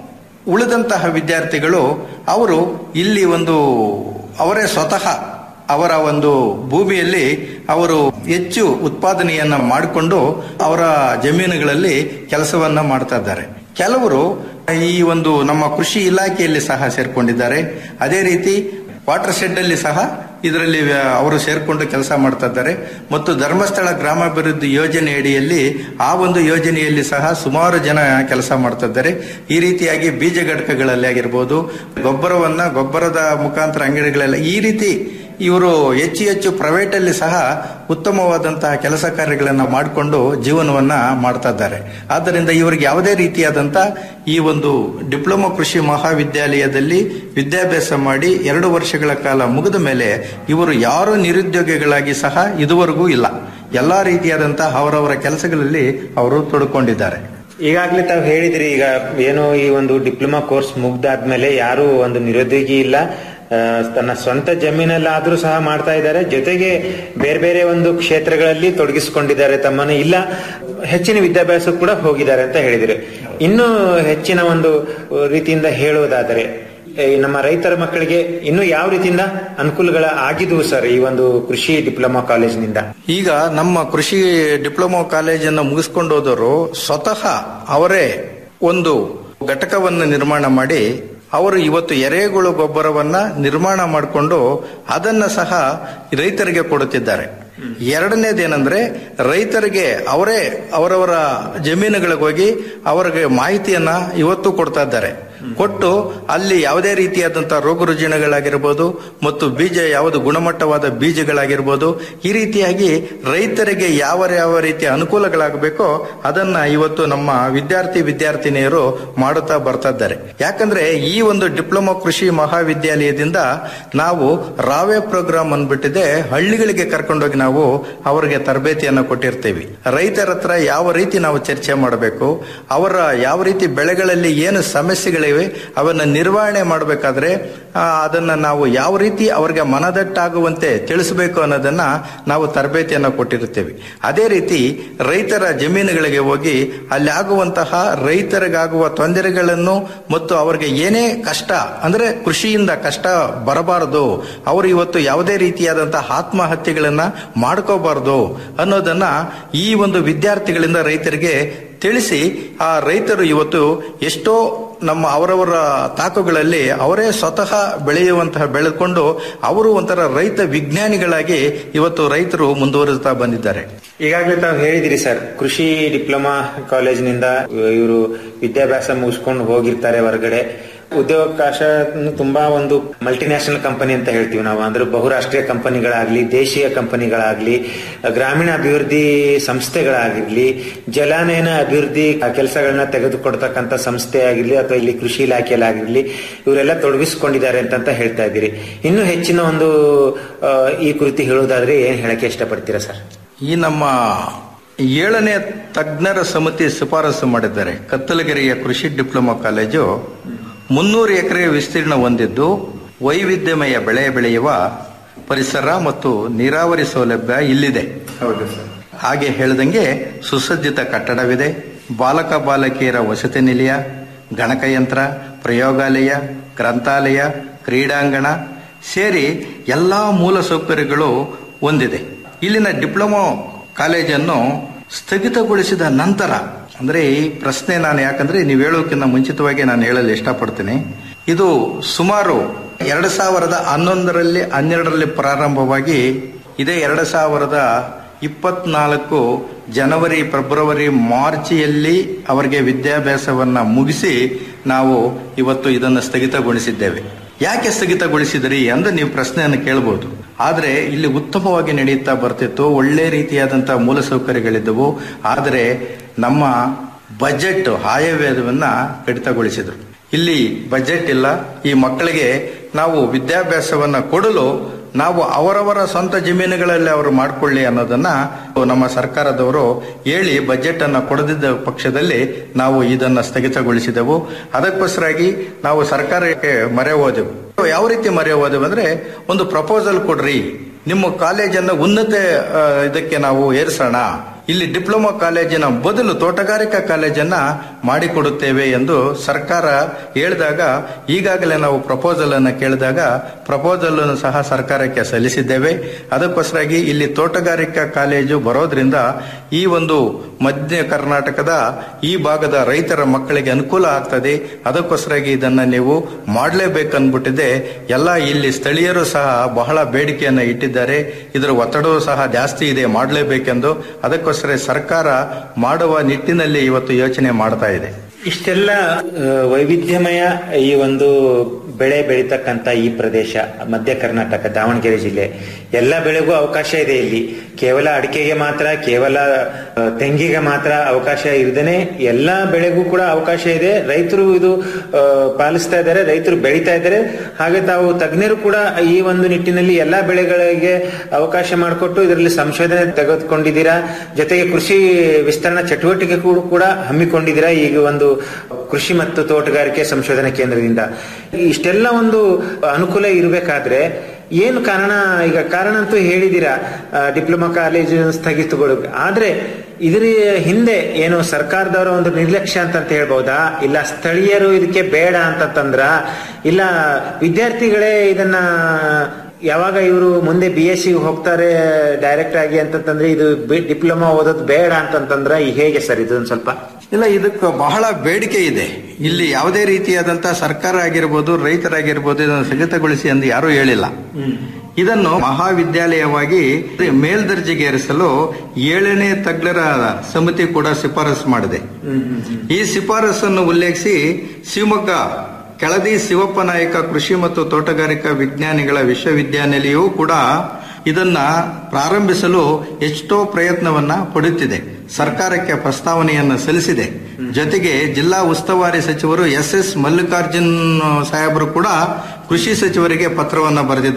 ಉಳಿದಂತಹ ವಿದ್ಯಾರ್ಥಿಗಳು ಅವರು ಇಲ್ಲಿ ಒಂದು ಅವರೇ ಸ್ವತಃ ಅವರ ಒಂದು ಭೂಮಿಯಲ್ಲಿ ಅವರು ಹೆಚ್ಚು ಉತ್ಪಾದನೆಯನ್ನ ಮಾಡಿಕೊಂಡು ಅವರ ಜಮೀನುಗಳಲ್ಲಿ ಕೆಲಸವನ್ನ ಮಾಡ್ತಾ ಇದ್ದಾರೆ ಕೆಲವರು ಈ ಒಂದು ನಮ್ಮ ಕೃಷಿ ಇಲಾಖೆಯಲ್ಲಿ ಸಹ ಸೇರ್ಕೊಂಡಿದ್ದಾರೆ ಅದೇ ರೀತಿ ವಾಟರ್ ಶೆಡ್ ಅಲ್ಲಿ ಸಹ ಇದರಲ್ಲಿ ವ್ಯ- ಅವರು ಸೇರ್ಕೊಂಡು ಕೆಲಸ ಮಾಡ್ತಾ ಇದ್ದಾರೆ ಮತ್ತು ಧರ್ಮಸ್ಥಳ ಗ್ರಾಮಾಭಿವೃದ್ಧಿ ಯೋಜನೆ ಅಡಿಯಲ್ಲಿ ಆ ಒಂದು ಯೋಜನೆಯಲ್ಲಿ ಸಹ ಸುಮಾರು ಜನ ಕೆಲಸ ಮಾಡ್ತಾ ಇದ್ದಾರೆ ಈ ರೀತಿಯಾಗಿ ಬೀಜ ಘಟಕಗಳಲ್ಲಿ ಆಗಿರ್ಬೋದು ಗೊಬ್ಬರವನ್ನ ಗೊಬ್ಬರದ ಮುಖಾಂತರ ಅಂಗಡಿಗಳೆಲ್ಲ ಈ ರೀತಿ ಇವರು ಹೆಚ್ಚು ಹೆಚ್ಚು ಪ್ರೈವೇಟ್ ಅಲ್ಲಿ ಸಹ ಉತ್ತಮವಾದಂತಹ ಕೆಲಸ ಕಾರ್ಯಗಳನ್ನ ಮಾಡಿಕೊಂಡು ಜೀವನವನ್ನ ಮಾಡ್ತಾ ಇದ್ದಾರೆ ಆದ್ದರಿಂದ ಇವರಿಗೆ ಯಾವುದೇ ರೀತಿಯಾದಂತ ಈ ಒಂದು ಡಿಪ್ಲೊಮಾ ಕೃಷಿ ಮಹಾವಿದ್ಯಾಲಯದಲ್ಲಿ ವಿದ್ಯಾಭ್ಯಾಸ ಮಾಡಿ ಎರಡು ವರ್ಷಗಳ ಕಾಲ ಮುಗಿದ ಮೇಲೆ ಇವರು ಯಾರು ನಿರುದ್ಯೋಗಿಗಳಾಗಿ ಸಹ ಇದುವರೆಗೂ ಇಲ್ಲ ಎಲ್ಲಾ ರೀತಿಯಾದಂತಹ ಅವರವರ ಕೆಲಸಗಳಲ್ಲಿ ಅವರು ತೊಡ್ಕೊಂಡಿದ್ದಾರೆ ಈಗಾಗಲೇ ತಾವು ಹೇಳಿದ್ರಿ ಈಗ ಏನು ಈ ಒಂದು ಡಿಪ್ಲೊಮಾ ಕೋರ್ಸ್ ಮುಗ್ದಾದ್ಮೇಲೆ ಯಾರು ಒಂದು ನಿರುದ್ಯೋಗಿ ಇಲ್ಲ ಆ, ತನ್ನ ಸ್ವಂತ ಜಮೀನಲ್ಲಾದ್ರೂ ಸಹ ಮಾಡ್ತಾ ಇದ್ದಾರೆ ಜೊತೆಗೆ ಬೇರೆ ಬೇರೆ ಒಂದು ಕ್ಷೇತ್ರಗಳಲ್ಲಿ ತೊಡಗಿಸಿಕೊಂಡಿದ್ದಾರೆ ತಮ್ಮನ್ನು ಇಲ್ಲ ಹೆಚ್ಚಿನ ವಿದ್ಯಾಭ್ಯಾಸ ಕೂಡ ಹೋಗಿದ್ದಾರೆ ಅಂತ ಹೇಳಿದ್ರು ಇನ್ನು ಹೆಚ್ಚಿನ ಒಂದು ರೀತಿಯಿಂದ ಹೇಳುವುದಾದರೆ ಈ ನಮ್ಮ ರೈತರ ಮಕ್ಕಳಿಗೆ ಇನ್ನು ಯಾವ ರೀತಿಯಿಂದ ಅನುಕೂಲಗಳ ಆಗಿದ್ವು ಸರ್ ಈ ಒಂದು ಕೃಷಿ ಡಿಪ್ಲೊಮಾ ಕಾಲೇಜಿನಿಂದ ಈಗ ನಮ್ಮ ಕೃಷಿ ಡಿಪ್ಲೊಮಾ ಕಾಲೇಜನ್ನು ಮುಗಿಸ್ಕೊಂಡು ಹೋದವರು ಸ್ವತಃ ಅವರೇ ಒಂದು ಘಟಕವನ್ನು ನಿರ್ಮಾಣ ಮಾಡಿ ಅವರು ಇವತ್ತು ಎರೆಹುಳು ಗೊಬ್ಬರವನ್ನ ನಿರ್ಮಾಣ ಮಾಡಿಕೊಂಡು ಅದನ್ನ ಸಹ ರೈತರಿಗೆ ಕೊಡುತ್ತಿದ್ದಾರೆ ಎರಡನೇದೇನೆಂದ್ರೆ ರೈತರಿಗೆ ಅವರೇ ಅವರವರ ಜಮೀನುಗಳಿಗೆ ಹೋಗಿ ಅವರಿಗೆ ಮಾಹಿತಿಯನ್ನ ಇವತ್ತು ಕೊಡ್ತಾ ಇದ್ದಾರೆ ಕೊಟ್ಟು ಅಲ್ಲಿ ಯಾವುದೇ ರೀತಿಯಾದಂತಹ ರೋಗ ರುಜಿನಗಳಾಗಿರ್ಬೋದು ಮತ್ತು ಬೀಜ ಯಾವುದು ಗುಣಮಟ್ಟವಾದ ಬೀಜಗಳಾಗಿರ್ಬೋದು ಈ ರೀತಿಯಾಗಿ ರೈತರಿಗೆ ಯಾವ ಯಾವ ರೀತಿಯ ಅನುಕೂಲಗಳಾಗಬೇಕೋ ಅದನ್ನ ಇವತ್ತು ನಮ್ಮ ವಿದ್ಯಾರ್ಥಿ ವಿದ್ಯಾರ್ಥಿನಿಯರು ಮಾಡುತ್ತಾ ಬರ್ತಾ ಇದ್ದಾರೆ ಯಾಕಂದ್ರೆ ಈ ಒಂದು ಡಿಪ್ಲೊಮಾ ಕೃಷಿ ಮಹಾವಿದ್ಯಾಲಯದಿಂದ ನಾವು ರಾವೆ ಪ್ರೋಗ್ರಾಮ್ ಅಂದ್ಬಿಟ್ಟಿದೆ ಹಳ್ಳಿಗಳಿಗೆ ಕರ್ಕೊಂಡೋಗಿ ನಾವು ಅವರಿಗೆ ತರಬೇತಿಯನ್ನು ಕೊಟ್ಟಿರ್ತೀವಿ ರೈತರ ಹತ್ರ ಯಾವ ರೀತಿ ನಾವು ಚರ್ಚೆ ಮಾಡಬೇಕು ಅವರ ಯಾವ ರೀತಿ ಬೆಳೆಗಳಲ್ಲಿ ಏನು ಸಮಸ್ಯೆಗಳಿದೆ ಜಮೀನುಗಳಿವೆ ಅವನ್ನ ನಿರ್ವಹಣೆ ಮಾಡಬೇಕಾದ್ರೆ ಅದನ್ನ ನಾವು ಯಾವ ರೀತಿ ಅವರಿಗೆ ಮನದಟ್ಟಾಗುವಂತೆ ತಿಳಿಸಬೇಕು ಅನ್ನೋದನ್ನ ನಾವು ತರಬೇತಿಯನ್ನು ಕೊಟ್ಟಿರುತ್ತೇವೆ ಅದೇ ರೀತಿ ರೈತರ ಜಮೀನುಗಳಿಗೆ ಹೋಗಿ ಅಲ್ಲಿ ಆಗುವಂತಹ ರೈತರಿಗಾಗುವ ತೊಂದರೆಗಳನ್ನು ಮತ್ತು ಅವರಿಗೆ ಏನೇ ಕಷ್ಟ ಅಂದ್ರೆ ಕೃಷಿಯಿಂದ ಕಷ್ಟ ಬರಬಾರದು ಅವರು ಇವತ್ತು ಯಾವುದೇ ರೀತಿಯಾದಂತಹ ಆತ್ಮಹತ್ಯೆಗಳನ್ನ ಮಾಡ್ಕೋಬಾರದು ಅನ್ನೋದನ್ನ ಈ ಒಂದು ವಿದ್ಯಾರ್ಥಿಗಳಿಂದ ರೈತರಿಗೆ ತಿಳಿಸಿ ಆ ರೈತರು ಇವತ್ತು ಎಷ್ಟೋ ನಮ್ಮ ಅವರವರ ತಾಕುಗಳಲ್ಲಿ ಅವರೇ ಸ್ವತಃ ಬೆಳೆಯುವಂತಹ ಬೆಳೆದುಕೊಂಡು ಅವರು ಒಂಥರ ರೈತ ವಿಜ್ಞಾನಿಗಳಾಗಿ ಇವತ್ತು ರೈತರು ಮುಂದುವರಿಸ್ತಾ ಬಂದಿದ್ದಾರೆ ಈಗಾಗಲೇ ತಾವು ಹೇಳಿದಿರಿ ಸರ್ ಕೃಷಿ ಡಿಪ್ಲೊಮಾ ಕಾಲೇಜಿನಿಂದ ಇವರು ವಿದ್ಯಾಭ್ಯಾಸ ಮುಗಿಸ್ಕೊಂಡು ಹೋಗಿರ್ತಾರೆ ಹೊರಗಡೆ ಉದ್ಯೋಗಾವಕಾಶ ತುಂಬಾ ಒಂದು ಮಲ್ಟಿನ್ಯಾಷನಲ್ ಕಂಪನಿ ಅಂತ ಹೇಳ್ತೀವಿ ನಾವು ಅಂದ್ರೆ ಬಹುರಾಷ್ಟ್ರೀಯ ಕಂಪನಿಗಳಾಗ್ಲಿ ದೇಶೀಯ ಕಂಪನಿಗಳಾಗ್ಲಿ ಗ್ರಾಮೀಣ ಅಭಿವೃದ್ಧಿ ಸಂಸ್ಥೆಗಳಾಗಿರ್ಲಿ ಜಲಾನಯನ ಅಭಿವೃದ್ಧಿ ಕೆಲಸಗಳನ್ನ ತೆಗೆದುಕೊಡ್ತಕ್ಕಂಥ ಸಂಸ್ಥೆ ಆಗಿರ್ಲಿ ಅಥವಾ ಇಲ್ಲಿ ಕೃಷಿ ಇಲಾಖೆಯಲ್ಲಾಗಿರ್ಲಿ ಇವರೆಲ್ಲ ತೊಡಗಿಸಿಕೊಂಡಿದ್ದಾರೆ ಅಂತ ಹೇಳ್ತಾ ಇದ್ದೀರಿ ಇನ್ನು ಹೆಚ್ಚಿನ ಒಂದು ಆ, ಈ ಕುರಿತು ಹೇಳೋದಾದ್ರೆ ಏನ್ ಹೇಳಕ್ಕೆ ಇಷ್ಟಪಡ್ತೀರಾ ಸರ್ ಈ ನಮ್ಮ ಏಳನೇ ತಜ್ಞರ ಸಮಿತಿ ಶಿಫಾರಸು ಮಾಡಿದ್ದಾರೆ ಕತ್ತಲಗೆರೆಯ ಕೃಷಿ ಡಿಪ್ಲೊಮಾ ಕಾಲೇಜು ಮುನ್ನೂರು ಎಕರೆ ವಿಸ್ತೀರ್ಣ ಹೊಂದಿದ್ದು ವೈವಿಧ್ಯಮಯ ಬೆಳೆ ಬೆಳೆಯುವ ಪರಿಸರ ಮತ್ತು ನೀರಾವರಿ ಸೌಲಭ್ಯ ಇಲ್ಲಿದೆ ಹೌದು ಸರ್ ಹಾಗೆ ಹೇಳಿದಂಗೆ ಸುಸಜ್ಜಿತ ಕಟ್ಟಡವಿದೆ ಬಾಲಕ ಬಾಲಕಿಯರ ವಸತಿ ನಿಲಯ ಗಣಕಯಂತ್ರ ಪ್ರಯೋಗಾಲಯ ಗ್ರಂಥಾಲಯ ಕ್ರೀಡಾಂಗಣ ಸೇರಿ ಎಲ್ಲಾ ಮೂಲ ಸೌಕರ್ಯಗಳು ಹೊಂದಿದೆ ಇಲ್ಲಿನ ಡಿಪ್ಲೊಮಾ ಕಾಲೇಜನ್ನು ಸ್ಥಗಿತಗೊಳಿಸಿದ ನಂತರ ಅಂದ್ರೆ ಈ ಪ್ರಶ್ನೆ ನಾನು ಯಾಕಂದ್ರೆ ನೀವು ಹೇಳೋಕ್ಕಿಂತ ಮುಂಚಿತವಾಗಿ ನಾನು ಹೇಳಲು ಇಷ್ಟಪಡ್ತೀನಿ ಇದು ಸುಮಾರು ಎರಡು ಸಾವಿರದ ಹನ್ನೊಂದರಲ್ಲಿ ಹನ್ನೆರಡರಲ್ಲಿ ಪ್ರಾರಂಭವಾಗಿ ಇದೇ ಎರಡು ಸಾವಿರದ ಇಪ್ಪತ್ನಾಲ್ಕು ಜನವರಿ ಫೆಬ್ರವರಿ ಮಾರ್ಚಿಯಲ್ಲಿ ಅವರಿಗೆ ವಿದ್ಯಾಭ್ಯಾಸವನ್ನ ಮುಗಿಸಿ ನಾವು ಇವತ್ತು ಇದನ್ನು ಸ್ಥಗಿತಗೊಳಿಸಿದ್ದೇವೆ ಯಾಕೆ ಸ್ಥಗಿತಗೊಳಿಸಿದ್ರಿ ಅಂತ ನೀವು ಪ್ರಶ್ನೆಯನ್ನು ಕೇಳಬಹುದು ಆದ್ರೆ ಇಲ್ಲಿ ಉತ್ತಮವಾಗಿ ನಡೆಯುತ್ತಾ ಬರ್ತಿತ್ತು ಒಳ್ಳೆ ರೀತಿಯಾದಂತಹ ಮೂಲಸೌಕರ್ಯಗಳಿದ್ದವು ಆದರೆ ನಮ್ಮ ಬಜೆಟ್ ಆಯವ್ಯಯವನ್ನ ಕಡಿತಗೊಳಿಸಿದ್ರು ಇಲ್ಲಿ ಬಜೆಟ್ ಇಲ್ಲ ಈ ಮಕ್ಕಳಿಗೆ ನಾವು ವಿದ್ಯಾಭ್ಯಾಸವನ್ನ ಕೊಡಲು ನಾವು ಅವರವರ ಸ್ವಂತ ಜಮೀನುಗಳಲ್ಲಿ ಅವರು ಮಾಡಿಕೊಳ್ಳಿ ಅನ್ನೋದನ್ನ ನಮ್ಮ ಸರ್ಕಾರದವರು ಹೇಳಿ ಬಜೆಟ್ ಅನ್ನ ಕೊಡದಿದ್ದ ಪಕ್ಷದಲ್ಲಿ ನಾವು ಇದನ್ನ ಸ್ಥಗಿತಗೊಳಿಸಿದೆವು ಅದಕ್ಕೋಸ್ಕರಾಗಿ ನಾವು ಸರ್ಕಾರಕ್ಕೆ ಮೊರೆ ಹೋದೆವು ಯಾವ ರೀತಿ ಮೊರೆ ಹೋದೆವು ಅಂದ್ರೆ ಒಂದು ಪ್ರಪೋಸಲ್ ಕೊಡ್ರಿ ನಿಮ್ಮ ಕಾಲೇಜನ್ನ ಉನ್ನತ ಆ, ಇದಕ್ಕೆ ನಾವು ಏರಿಸೋಣ ಇಲ್ಲಿ ಡಿಪ್ಲೊಮಾ ಕಾಲೇಜಿನ ಬದಲು ತೋಟಗಾರಿಕಾ ಕಾಲೇಜನ್ನ ಮಾಡಿಕೊಡುತ್ತೇವೆ ಎಂದು ಸರ್ಕಾರ ಹೇಳಿದಾಗ ಈಗಾಗಲೇ ನಾವು ಪ್ರಪೋಸಲ್ ಅನ್ನು ಕೇಳಿದಾಗ ಪ್ರಪೋಸಲ್ ಅನ್ನು ಸಹ ಸರ್ಕಾರಕ್ಕೆ ಸಲ್ಲಿಸಿದ್ದೇವೆ ಅದಕ್ಕೋಸ್ಕರಾಗಿ ಇಲ್ಲಿ ತೋಟಗಾರಿಕಾ ಕಾಲೇಜು ಬರೋದ್ರಿಂದ ಈ ಒಂದು ಮಧ್ಯ ಕರ್ನಾಟಕದ ಈ ಭಾಗದ ರೈತರ ಮಕ್ಕಳಿಗೆ ಅನುಕೂಲ ಆಗ್ತದೆ ಅದಕ್ಕೋಸ್ಕರಾಗಿ ಇದನ್ನ ನೀವು ಮಾಡಲೇಬೇಕನ್ಬಿಟ್ಟಿದೆ ಎಲ್ಲ ಇಲ್ಲಿ ಸ್ಥಳೀಯರು ಸಹ ಬಹಳ ಬೇಡಿಕೆಯನ್ನ ಇಟ್ಟಿದ್ದಾರೆ ಇದರ ಒತ್ತಡವೂ ಸಹ ಜಾಸ್ತಿ ಇದೆ ಮಾಡಲೇಬೇಕೆಂದು ಅದಕ್ಕೋಸ್ಕರ ಸರ್ಕಾರ ಮಾಡುವ ನಿಟ್ಟಿನಲ್ಲಿ ಇವತ್ತು ಯೋಚನೆ ಮಾಡ್ತಾ ಇದೆ ಇಷ್ಟೆಲ್ಲ ಆ, ವೈವಿಧ್ಯಮಯ ಈ ಒಂದು ಬೆಳೆ ಬೆಳೀತಕ್ಕಂತ ಈ ಪ್ರದೇಶ ಮಧ್ಯ ಕರ್ನಾಟಕ ದಾವಣಗೆರೆ ಜಿಲ್ಲೆ ಎಲ್ಲ ಬೆಳೆಗೂ ಅವಕಾಶ ಇದೆ ಇಲ್ಲಿ ಕೇವಲ ಅಡಿಕೆಗೆ ಮಾತ್ರ ಕೇವಲ ಆ, ತೆಂಗಿಗೆ ಮಾತ್ರ ಅವಕಾಶ ಇರದೇನೆ ಎಲ್ಲಾ ಬೆಳೆಗೂ ಕೂಡ ಅವಕಾಶ ಇದೆ ರೈತರು ಇದು ಆ, ಪಾಲಿಸ್ತಾ ಇದ್ದಾರೆ ರೈತರು ಬೆಳೀತಾ ಇದ್ದಾರೆ ಹಾಗೆ ತಾವು ತಜ್ಞರು ಕೂಡ ಈ ಒಂದು ನಿಟ್ಟಿನಲ್ಲಿ ಎಲ್ಲಾ ಬೆಳೆಗಳಿಗೆ ಅವಕಾಶ ಮಾಡಿಕೊಟ್ಟು ಇದರಲ್ಲಿ ಸಂಶೋಧನೆ ತೆಗೆದುಕೊಂಡಿದ್ದೀರಾ ಜೊತೆಗೆ ಕೃಷಿ ವಿಸ್ತರಣಾ ಚಟುವಟಿಕೆ ಕೂಡ ಕೂಡ ಹಮ್ಮಿಕೊಂಡಿದ್ದೀರಾ ಈಗ ಒಂದು ಕೃಷಿ ಮತ್ತು ತೋಟಗಾರಿಕೆ ಸಂಶೋಧನಾ ಕೇಂದ್ರದಿಂದ ಇಷ್ಟೆಲ್ಲ ಒಂದು ಅನುಕೂಲ ಇರಬೇಕಾದ್ರೆ ಏನು ಕಾರಣ ಈಗ ಕಾರಣ ಅಂತೂ ಹೇಳಿದ್ದೀರಾ ಆ, ಡಿಪ್ಲೊಮಾ ಕಾಲೇಜು ಸ್ಥಗಿತಗೊಳ್ಳೋಕೆ ಆದ್ರೆ ಇದರ ಹಿಂದೆ ಏನು ಸರ್ಕಾರದವರ ಒಂದು ನಿರ್ಲಕ್ಷ್ಯ ಅಂತ ಹೇಳ್ಬಹುದಾ ಇಲ್ಲ ಸ್ಥಳೀಯರು ಇದಕ್ಕೆ ಬೇಡ ಅಂತಂದ್ರ ಇಲ್ಲ ವಿದ್ಯಾರ್ಥಿಗಳೇ ಇದನ್ನ ಯಾವಾಗ ಇವರು ಮುಂದೆ ಬಿ ಎಸ್ ಸಿ ಹೋಗ್ತಾರೆ ಡೈರೆಕ್ಟ್ ಆಗಿ ಅಂತಂದ್ರೆ ಇದು ಡಿಪ್ಲೊಮಾ ಓದೋದು ಬೇಡ ಅಂತಂತಂದ್ರ ಈ ಹೇಗೆ ಸರ್ ಇದೊಂದು ಸ್ವಲ್ಪ ಇಲ್ಲ ಇದಕ್ಕೆ ಬಹಳ ಬೇಡಿಕೆ ಇದೆ ಇಲ್ಲಿ ಯಾವುದೇ ರೀತಿಯಾದಂತಹ ಸರ್ಕಾರ ಆಗಿರ್ಬೋದು ರೈತರಾಗಿರ್ಬೋದು ಇದನ್ನು ಸ್ಥಗಿತಗೊಳಿಸಿ ಎಂದು ಯಾರೂ ಹೇಳಿಲ್ಲ ಇದನ್ನು ಮಹಾವಿದ್ಯಾಲಯವಾಗಿ ಮೇಲ್ದರ್ಜೆಗೇರಿಸಲು ಏಳನೇ ತಜ್ಞರ ಸಮಿತಿ ಕೂಡ ಶಿಫಾರಸು ಮಾಡಿದೆ ಈ ಶಿಫಾರಸನ್ನು ಉಲ್ಲೇಖಿಸಿ ಶಿವಮೊಗ್ಗ ಕೆಳದಿ ಶಿವಪ್ಪ ನಾಯಕ ಕೃಷಿ ಮತ್ತು ತೋಟಗಾರಿಕಾ ವಿಜ್ಞಾನಿಗಳ ವಿಶ್ವವಿದ್ಯಾನಿಲಯವೂ ಕೂಡ ಇದನ್ನ ಪ್ರಾರಂಭಿಸಲು ಎಷ್ಟೋ ಪ್ರಯತ್ನವನ್ನ ಪಡುತ್ತಿದೆ ಸರ್ಕಾರಕ್ಕೆ ಪ್ರಸ್ತಾವನೆಯನ್ನು ಸಲ್ಲಿಸಿದೆ ಜೊತೆಗೆ ಜಿಲ್ಲಾ ಉಸ್ತುವಾರಿ ಸಚಿವರು ಎಸ್ ಎಸ್ ಮಲ್ಲಿಕಾರ್ಜುನ್ ಸಾಹೇಬರು ಕೂಡ ಕೃಷಿ ಸಚಿವರಿಗೆ ಪತ್ರವನ್ನ ಬರೆದಿದ್ದಾರೆ